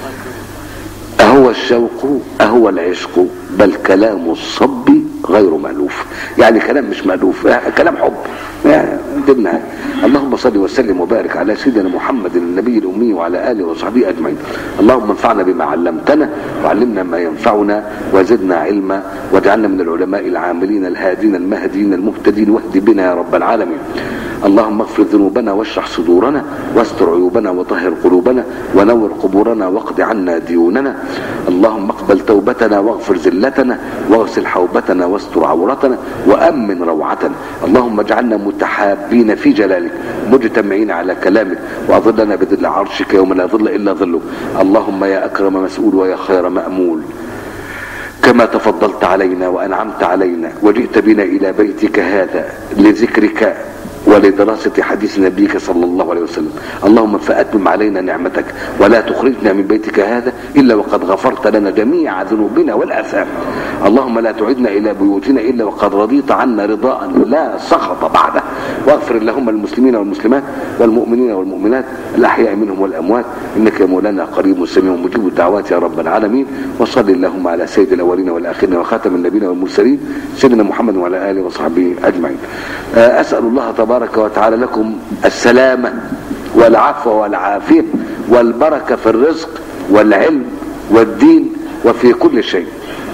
Speaker 2: أهو الشوق أهو العشق بل كلام الصب غير مألوف يعني كلام مش مألوف آه، كلام حب يعني ضمن هذا. اللهم صل وسلم وبارك على سيدنا محمد النبي الأمي وعلى آله وصحبه أجمعين اللهم انفعنا بما علمتنا وعلمنا ما ينفعنا وزدنا علما واجعلنا من العلماء العاملين الهادين المهديين المهتدين واهد بنا يا رب العالمين اللهم اغفر ذنوبنا واشرح صدورنا واستر عيوبنا وطهر قلوبنا ونور قبورنا واقض عنا ديوننا اللهم اقبل توبتنا واغفر ذلتنا واغسل حوبتنا واستر عورتنا وامن روعتنا اللهم اجعلنا متحابين في جلالك مجتمعين على كلامك واظلنا بذل عرشك يوم لا ظل الا ظلك اللهم يا اكرم مسؤول ويا خير مامول كما تفضلت علينا وانعمت علينا وجئت بنا الى بيتك هذا لذكرك ولدراسة حديث نبيك صلى الله عليه وسلم اللهم فأتمم علينا نعمتك ولا تخرجنا من بيتك هذا إلا وقد غفرت لنا جميع ذنوبنا والآثام اللهم لا تعدنا إلى بيوتنا إلا وقد رضيت عنا رضاء لا سخط بعده واغفر اللهم المسلمين والمسلمات والمؤمنين والمؤمنات الأحياء منهم والأموات إنك يا مولانا قريب سميع مجيب الدعوات يا رب العالمين وصل اللهم على سيد الأولين والآخرين وخاتم النبيين والمرسلين سيدنا محمد وعلى آله وصحبه أجمعين آه، أسأل الله تبارك وتعالى لكم السلامة والعفو والعافية والبركة في الرزق والعلم والدين وفي كل شيء